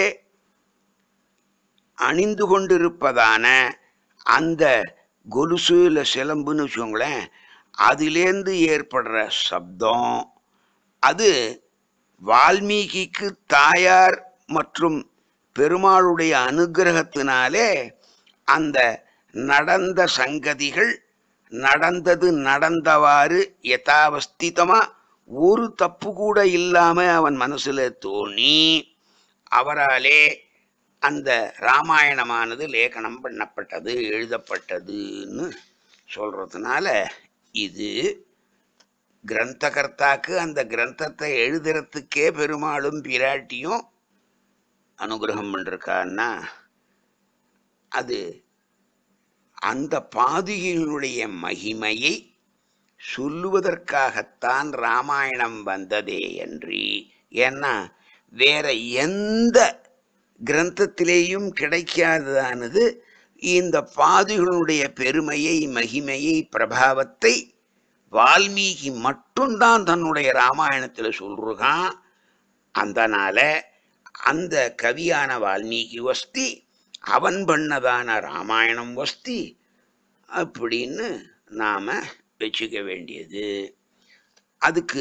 அணிந்து கொண்டிருப்பதான அந்த கொலுசு இல்லை சிலம்புன்னு வச்சுக்கோங்களேன் அதிலேருந்து ஏற்படுற சப்தம் அது வால்மீகிக்கு தாயார் மற்றும் பெருமாளுடைய அனுகிரகத்தினாலே அந்த நடந்த சங்கதிகள் நடந்தது நடந்தவாறு யதாவஸ்திதமா ஒரு தப்பு கூட இல்லாம அவன் மனசுல தோணி அவராலே அந்த ராமாயணமானது லேಖனம் பண்ணப்பட்டது எழுதப்பட்டதுன்னு சொல்றதுனால இது கிரந்தகர்த்தாக்கு அந்த கிரந்தத்தை எழுதுறதுக்கே பெருமாளும் பிராட்டியும் அனுகிரகம் பண்ணிருக்கான்னா அது அந்த பாதுகையினுடைய மகிமையை சொல்லுவதற்காகத்தான் ராமாயணம் வந்ததே என்று ஏன்னா வேற எந்த கிரந்தத்திலேயும் கிடைக்காததானது இந்த பாதுகளுடைய பெருமையை மகிமையை பிரபாவத்தை வால்மீகி மட்டும்தான் தன்னுடைய ராமாயணத்தில் சொல்றான் அதனால அந்த கவியான வால்மீகி வஸ்தி அவன் பண்ணதான ராமாயணம் வஸ்தி அப்படின்னு நாம வச்சுக்க வேண்டியது அதுக்கு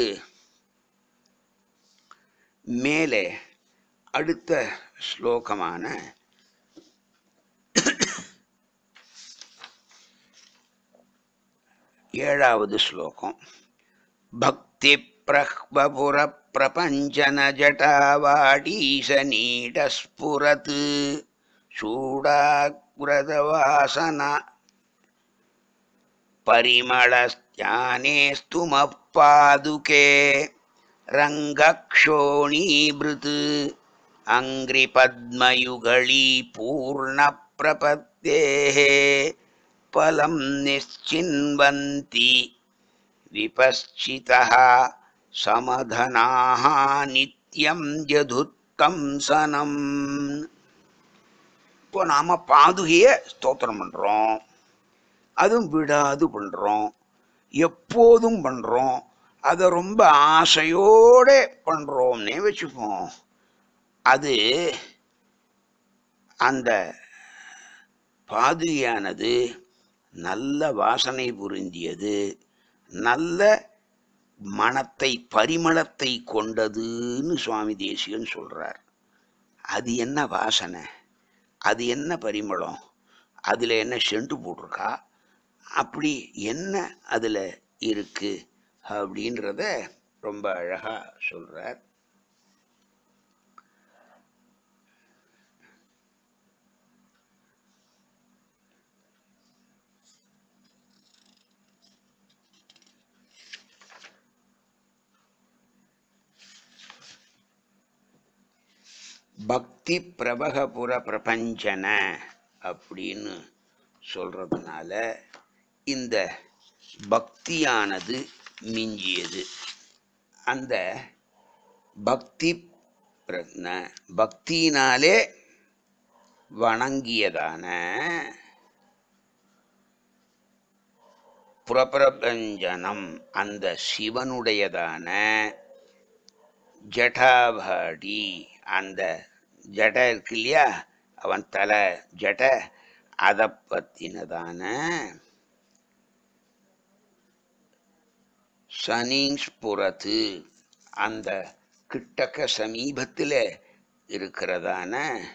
மேலே அடுத்த ஸ்லோகமான ஏழாவது ஸ்லோகம் பக்தி பிரஹ்வபுர பிரபஞ்சன ஜட்டாவாடீச நீடஸ்புரத் சூடாகிரதவாசன परिमळस्त्यानेस्तुमपादुके रङ्गक्षोणीभृत् अङ्घ्रिपद्मयुगळी पूर्णप्रपत्तेः फलं निश्चिन्वन्ति विपश्चितः समधनाः नित्यं यदुत्तं सनम् இப்போ நாம பாதுகையை ஸ்தோத்திரம் பண்றோம் அதுவும் விடாது பண்றோம் எப்போதும் பண்றோம் அதை ரொம்ப ஆசையோட பண்றோம்னே வச்சுப்போம் அது அந்த பாதுகையானது நல்ல வாசனை புரிந்தியது நல்ல மனத்தை பரிமளத்தை கொண்டதுன்னு சுவாமி தேசிகன் சொல்றார் அது என்ன வாசனை அது என்ன பரிமளம் அதில் என்ன செண்டு போட்டிருக்கா அப்படி என்ன அதில் இருக்கு அப்படின்றத ரொம்ப அழகா சொல்றார் பக்தி பிரபகபுர பிரபஞ்சன அப்படின்னு சொல்றதுனால இந்த பக்தியானது மிஞ்சியது அந்த பக்தி பிரக்ன- பக்தியினாலே வணங்கியதான புறப்பிரபஞ்சனம் அந்த சிவனுடையதான ஜடாபாடி அந்த ஜட இருக்கு இல்லையா அவன் தலை ஜட அதை பத்தினதான சனீஸ்புரத்து அந்த கிட்டக்க சமீபத்தில் இருக்கிறதான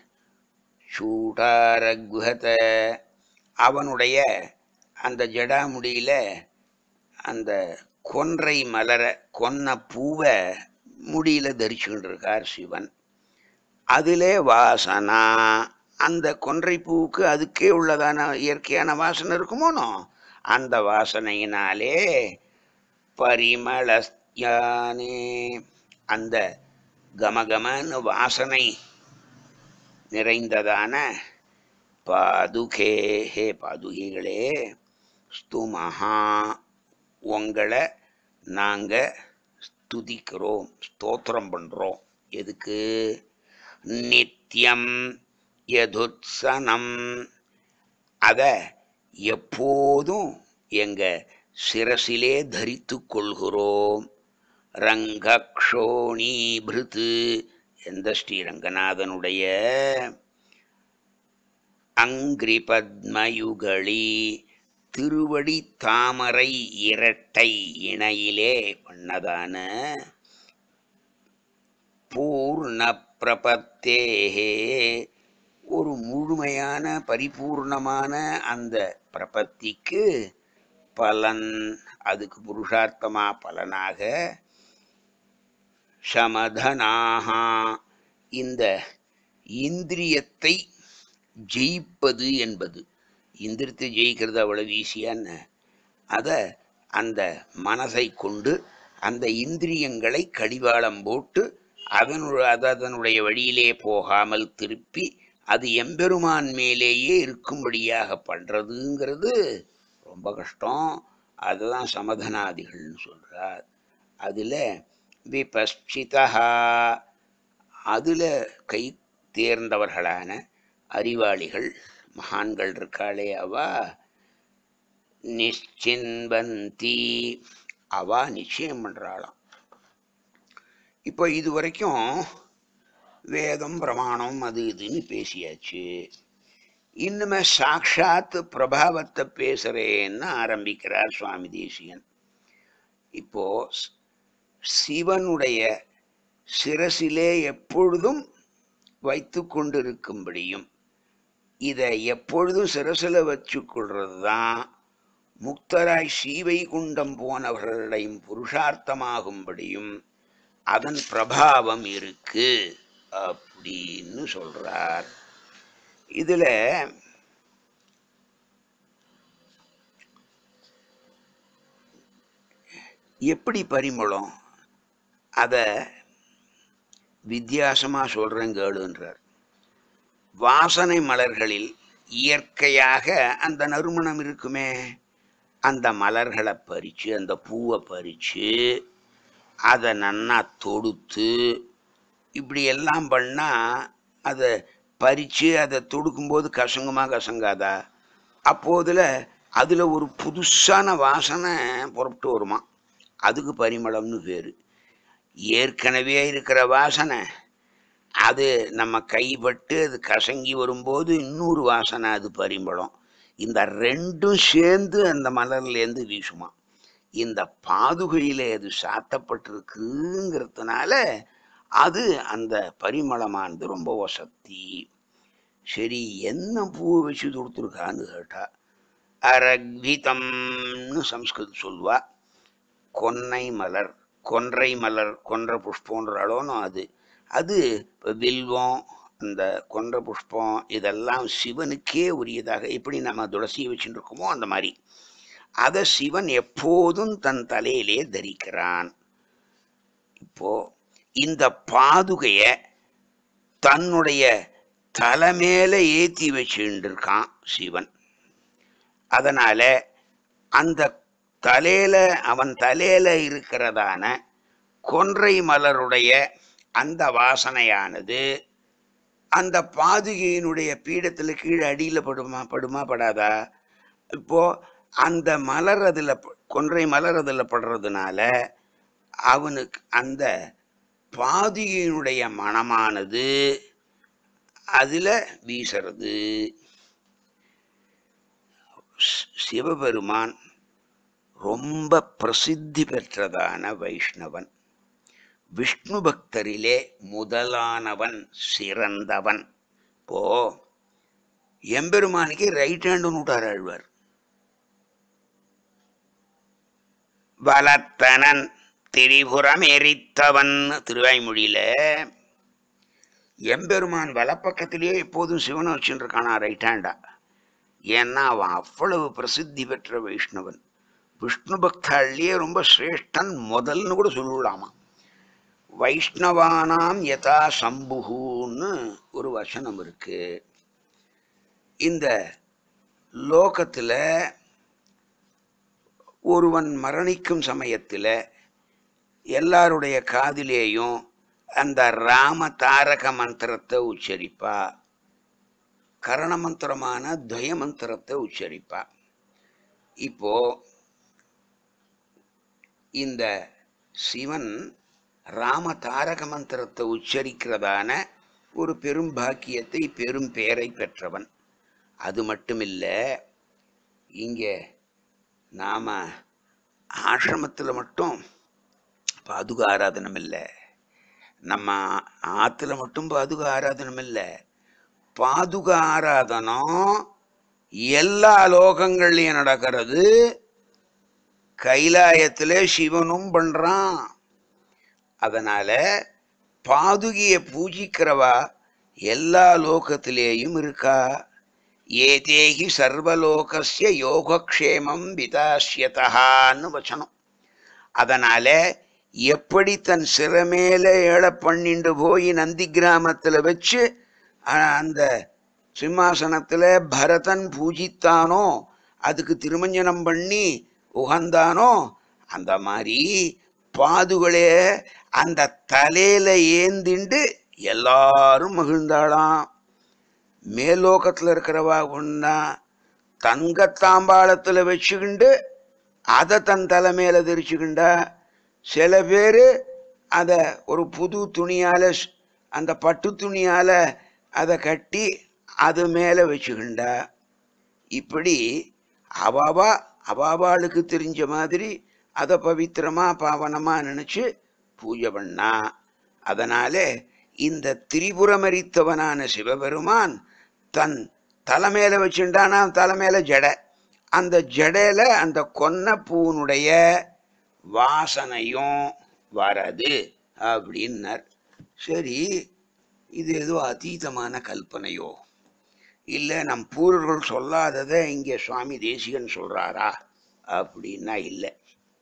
சூடாரகுஹத அவனுடைய அந்த ஜடாமுடியில அந்த கொன்றை மலர கொன்ன பூவை முடியில தரிச்சுக்கிட்டு இருக்கார் சிவன் அதிலே வாசனா அந்த கொன்றை பூவுக்கு அதுக்கே உள்ளதான இயற்கையான வாசனை இருக்குமோனோ அந்த வாசனையினாலே பரிமளஸ்யானே அந்த கமகமன்னு வாசனை நிறைந்ததான பாதுகே ஹே பாதுகைகளே ஸ்துமஹா உங்களை நாங்கள் ஸ்துதிக்கிறோம் ஸ்தோத்திரம் பண்ணுறோம் எதுக்கு நித்தியம் யதுத்சனம் அதை எப்போதும் எங்கள் சிரசிலே தரித்து கொள்கிறோம் ரங்கக்ஷோணீபிருத்து எந்த ஸ்ரீரங்கநாதனுடைய அங்கிரி பத்மயுகளி திருவடி தாமரை இரட்டை இணையிலே பண்ணதான பூர்ண பிரபத்தேகே ஒரு முழுமையான பரிபூர்ணமான அந்த பிரபத்திக்கு பலன் அதுக்கு புருஷார்த்தமா பலனாக சமதனாகா இந்த இந்திரியத்தை ஜெயிப்பது என்பது இந்திரியத்தை ஜெயிக்கிறது அவ்வளவு ஈஸியான்னு அதை அந்த மனசை கொண்டு அந்த இந்திரியங்களை கடிவாளம் போட்டு அதனு அது அதனுடைய வழியிலே போகாமல் திருப்பி அது எம்பெருமான் மேலேயே இருக்கும்படியாக பண்ணுறதுங்கிறது ரொம்ப கஷ்டம் அதுதான் சமதனாதிகள்னு சொல்கிறார் அதில் விபஸ்சிதா அதில் கை தேர்ந்தவர்களான அறிவாளிகள் மகான்கள் இருக்காளே அவா நிச்சின்பந்தி அவா நிச்சயம் பண்ணுறாளாம் இப்போ இது வரைக்கும் வேதம் பிரமாணம் அது இதுன்னு பேசியாச்சு இன்னுமே சாட்சாத் பிரபாவத்தை பேசுறேன்னு ஆரம்பிக்கிறார் சுவாமி தேசியன் இப்போ ஸ்- சிவனுடைய சிரசிலே எப்பொழுதும் வைத்து கொண்டிருக்கும்படியும் இதை எப்பொழுதும் சிரசில் வச்சுக்கொள்றது தான் முக்தராய் ஸ்ரீவைகுண்டம் போனவர்களையும் புருஷார்த்தமாகும்படியும் அதன் பிரபாவம் இருக்கு அப்படின்னு சொல்றார் இதுல எப்படி பரிமளம் அத வித்தியாசமா சொல்றேன் கேளுன்றார் வாசனை மலர்களில் இயற்கையாக அந்த நறுமணம் இருக்குமே அந்த மலர்களை பறித்து அந்த பூவை பறித்து அதை நன்னா தொடுத்து இப்படி எல்லாம் பண்ணால் அதை பறித்து அதை தொடுக்கும்போது கசங்குமா கசங்காதா அப்போதில் அதில் ஒரு புதுசான வாசனை புறப்பட்டு வருமா அதுக்கு பரிமளம்னு பேர் ஏற்கனவே இருக்கிற வாசனை அது நம்ம கைப்பட்டு அது கசங்கி வரும்போது இன்னொரு வாசனை அது பரிமளம் இந்த ரெண்டும் சேர்ந்து அந்த மலர்லேருந்து வீசுமா இந்த பாதுகையில் அது சாத்தப்பட்டிருக்குங்கிறதுனால அது அந்த பரிமளமானது ரொம்ப வசத்தி சரி என்ன பூவை வச்சு கொடுத்துருக்கான்னு கேட்டா அரக்விதம்னு சம்ஸ்கிருதம் சொல்வா கொன்னை மலர் கொன்றை மலர் கொன்ற புஷ்பம்ன்றாலும் அது அது இப்போ வில்வம் அந்த கொன்ற புஷ்பம் இதெல்லாம் சிவனுக்கே உரியதாக எப்படி நம்ம துளசியை வச்சுட்டு இருக்கோமோ அந்த மாதிரி அதை சிவன் எப்போதும் தன் தலையிலே தரிக்கிறான் இப்போ இந்த பாதுகைய தன்னுடைய தலைமையில ஏத்தி வச்சுட்டு இருக்கான் சிவன் அதனால அந்த தலையில அவன் தலையில இருக்கிறதான கொன்றை மலருடைய அந்த வாசனையானது அந்த பாதுகையினுடைய பீடத்தில் கீழே அடியில் படுமா படுமா படாதா இப்போ அந்த மலர் அதில் கொன்றை மலர் அதில் படுறதுனால அவனுக்கு அந்த பாதுகையினுடைய மனமானது அதில் வீசுறது சி- சிவபெருமான் ரொம்ப பிரசித்தி பெற்றதான வைஷ்ணவன் விஷ்ணு பக்தரிலே முதலானவன் சிறந்தவன் இப்போ எம்பெருமானுக்கு ரைட் ஹேண்டு நூட்டார் ஆழ்வார் வலத்தனன் திரிபுரம் எரித்தவன் திருவாய்மொழியில எம்பெருமான் வலப்பக்கத்திலேயே எப்போதும் சிவனை வச்சுட்டு இருக்கானா ரைட் ஹேண்டா ஏன்னா அவன் அவ்வளவு பிரசித்தி பெற்ற வைஷ்ணவன் விஷ்ணு பக்தாள்லயே ரொம்ப சிரேஷ்டன் முதல்னு கூட சொல்லலாமா வைஷ்ணவானாம் யதா சம்புகுன்னு ஒரு வசனம் இருக்கு இந்த லோகத்துல ஒருவன் மரணிக்கும் சமயத்துல எல்லாருடைய காதிலேயும் அந்த ராம தாரக மந்திரத்தை உச்சரிப்பா கரண மந்திரமான துவய மந்திரத்தை உச்சரிப்பா இப்போ இந்த சிவன் ராம தாரக மந்திரத்தை உச்சரிக்கிறதான ஒரு பெரும் பாக்கியத்தை பெரும் பெயரை பெற்றவன் அது மட்டுமில்ல இங்கே நாம ஆசிரமத்தில் மட்டும் பாதுகா ஆராதனம் இல்லை நம்ம ஆற்றுல மட்டும் பாதுகா ஆராதனம் இல்லை பாதுகா ஆராதனம் எல்லா லோகங்கள்லையும் நடக்கிறது கைலாயத்தில் சிவனும் பண்றான் அதனால பாதுகிய பூஜிக்கிறவா எல்லா லோகத்திலேயும் இருக்கா ஏதேகி சர்வலோகஸ்ய யோகக்ஷேமம் விதாசியதான்னு வச்சனம் அதனால எப்படி தன் சிறமேல ஏழ பண்ணிண்டு போய் நந்தி கிராமத்தில் வச்சு அஹ், அந்த சிம்மாசனத்தில் பரதன் பூஜித்தானோ அதுக்கு திருமஞ்சனம் பண்ணி உகந்தானோ அந்த மாதிரி பாதுகளே அந்த தலையில ஏந்திண்டு எல்லாரும் மகிழ்ந்தாளாம் மேலோகத்தில் இருக்கிறவா ஒன்றா தங்கத்தாம்பாளத்தில் வச்சுக்கிண்டு அதை தன் தலை மேலே தெரிச்சுக்கிண்டா சில பேர் அதை ஒரு புது துணியால் அந்த பட்டு துணியால் அதை கட்டி அது மேலே வச்சுக்கிண்டா இப்படி அவாவா அவாவாளுக்கு தெரிஞ்ச மாதிரி அதை பவித்திரமா பாவனமா நினைச்சு பூஜை பண்ணா அதனால இந்த திரிபுரமரித்தவனான சிவபெருமான் தன் தலைமையில வச்சுட்டானா தலைமையில ஜடை அந்த ஜடையில அந்த கொன்ன பூனுடைய வாசனையும் வரது அப்படின்னார் சரி இது ஏதோ அதீதமான கல்பனையோ இல்லை நம் பூர்வர்கள் சொல்லாததை இங்கே சுவாமி தேசிகன் சொல்றாரா அப்படின்னா இல்லை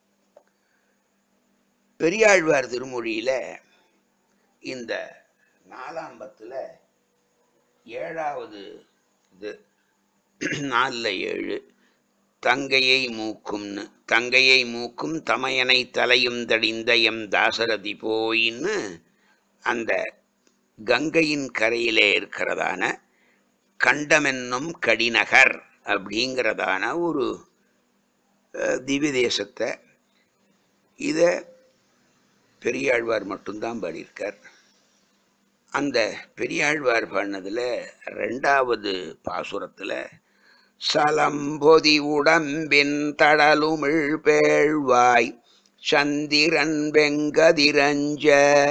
பெரியாழ்வார் திருமொழியில இந்த நாலாம்பத்தில் ஏழாவது இது நாலில் ஏழு தங்கையை மூக்கும்னு தங்கையை மூக்கும் தமையனை தலையும் தடிந்த எம் தாசரதி போயின்னு அந்த கங்கையின் கரையிலே இருக்கிறதான கண்டமென்னும் கடிநகர் அப்படிங்கிறதான ஒரு அஹ், திவ்ய தேசத்தை இதை பெரியாழ்வார் மட்டும்தான் பாடியிருக்கார் அந்த பெரியாழ்வார் பாடினதில் ரெண்டாவது பாசுரத்தில் சலம்பொதி உடம்பின் தடலுமிழ் பேழ்வாய் சந்திரன் வெங்கதிரஞ்ச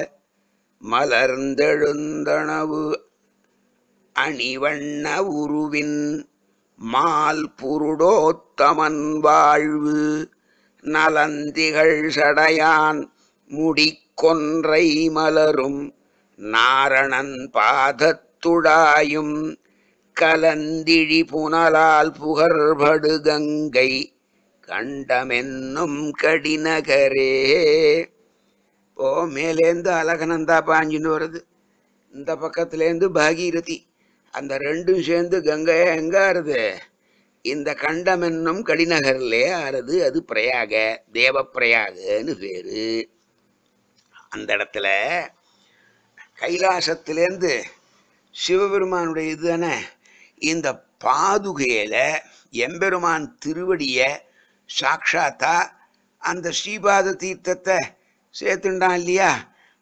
மலர்ந்தெழுந்தனவு அணிவண்ண உருவின் மால் புருடோத்தமன் வாழ்வு நலந்திகள் சடையான் முடிக்கொன்றை மலரும் நாரணன் பாதத்துடாயும் கலந்திழி புனலால் புகர்படு கங்கை கண்டமென்னும் கடிநகரே ஓ மேலேந்து அழகனந்தா பாஞ்சுன்னு வருது இந்த பக்கத்துலேருந்து பாகீரதி அந்த ரெண்டும் சேர்ந்து கங்கையா எங்க ஆறுது இந்த கண்டம் என்னும் கடிநகர்லே ஆறுது அது பிரயாக தேவ பிரயாகன்னு பேரு அந்த இடத்துல கைலாசத்திலேருந்து சிவபெருமானுடைய இதுதானே இந்த பாதுகையில எம்பெருமான் திருவடிய சாட்சாத்தா அந்த ஸ்ரீபாத தீர்த்தத்தை சேர்த்துண்டான் இல்லையா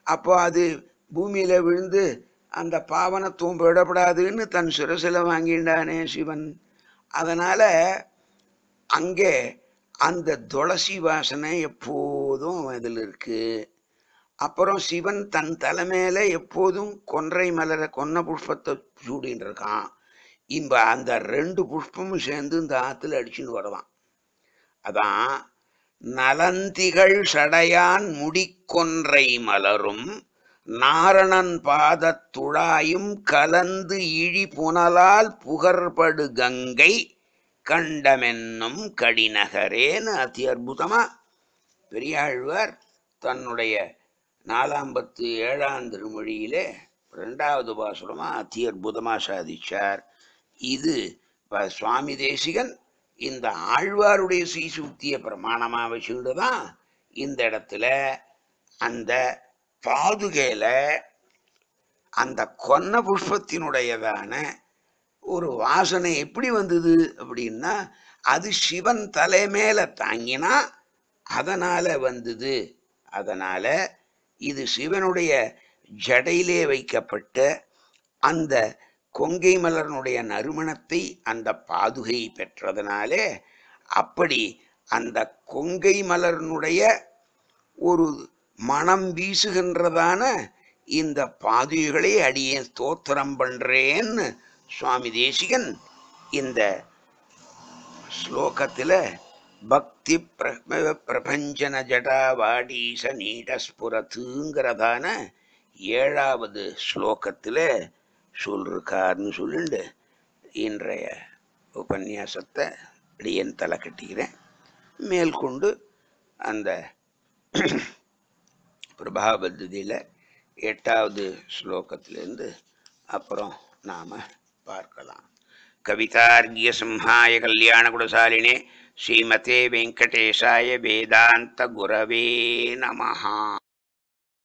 அப்போ அது பூமியில விழுந்து அந்த பாவனத்துவம் விடப்படாதுன்னு தன் சிரசில வாங்கிண்டானே சிவன் அதனால அங்கே அந்த துளசி வாசனை எப்போதும் அதில் இருக்கு அப்புறம் சிவன் தன் தலைமையில எப்போதும் கொன்றை மலரை கொன்ன புஷ்பத்தை சூடின்னு இருக்கான் இம்ப அந்த ரெண்டு புஷ்பமும் சேர்ந்து இந்த ஆத்துல அடிச்சுன்னு வருவான் அதான் நலந்திகள் சடையான் முடிக்கொன்றை மலரும் நாரணன் பாதத் துழாயும் கலந்து இழி புனலால் புகர்படு கங்கை கண்டமென்னும் கடிநகரேன்னு அதி அற்புதமா பெரியாழ்வார் தன்னுடைய நாலாம் பத்து ஏழாம் திருமொழியிலே ரெண்டாவது பாசுரமா அதி அற்புதமா சாதிச்சார் இது ப- சுவாமி தேசிகன் இந்த ஆழ்வாருடைய சீசுக்தியை பிரமாணமா வச்சுக்கிட்டு தான் இந்த இடத்துல அந்த பாதுகையில அந்த கொன்ன புஷ்பத்தினுடையதான ஒரு வாசனை எப்படி வந்தது அப்படின்னா அது சிவன் தலை மேல தாங்கினா அதனால வந்தது அதனால இது சிவனுடைய ஜடையிலே வைக்கப்பட்ட அந்த கொங்கை மலர்னுடைய நறுமணத்தை அந்த பாதுகை பெற்றதனாலே அப்படி அந்த கொங்கை மலர்னுடைய ஒரு மனம் வீசுகின்றதான இந்த பாதுகைகளை அடியே ஸ்தோத்திரம் பண்றேன்னு சுவாமி தேசிகன் இந்த ஸ்லோகத்தில் பக்தி பிர பிரபஞ்சன ஜடா வாடீச நீடஸ்புரத்துங்கிறதான ஏழாவது ஸ்லோகத்தில் சொல்லிருக்காருன்னு சொல்லிண்டு இன்றைய உபன்யாசத்தை அடியேன் தலை கட்டிக்கிறேன் மேற்கொண்டு அந்த பிரபாபத்தியில் எட்டாவது ஸ்லோகத்திலேருந்து அப்புறம் நாம் பார்க்கலாம் கவிதார்கிய சிம்ஹாய கல்யாணகுணசாலினே ஸ்ரீமதே வெங்கடேஷாய வேதாந்த குரவே நமஹா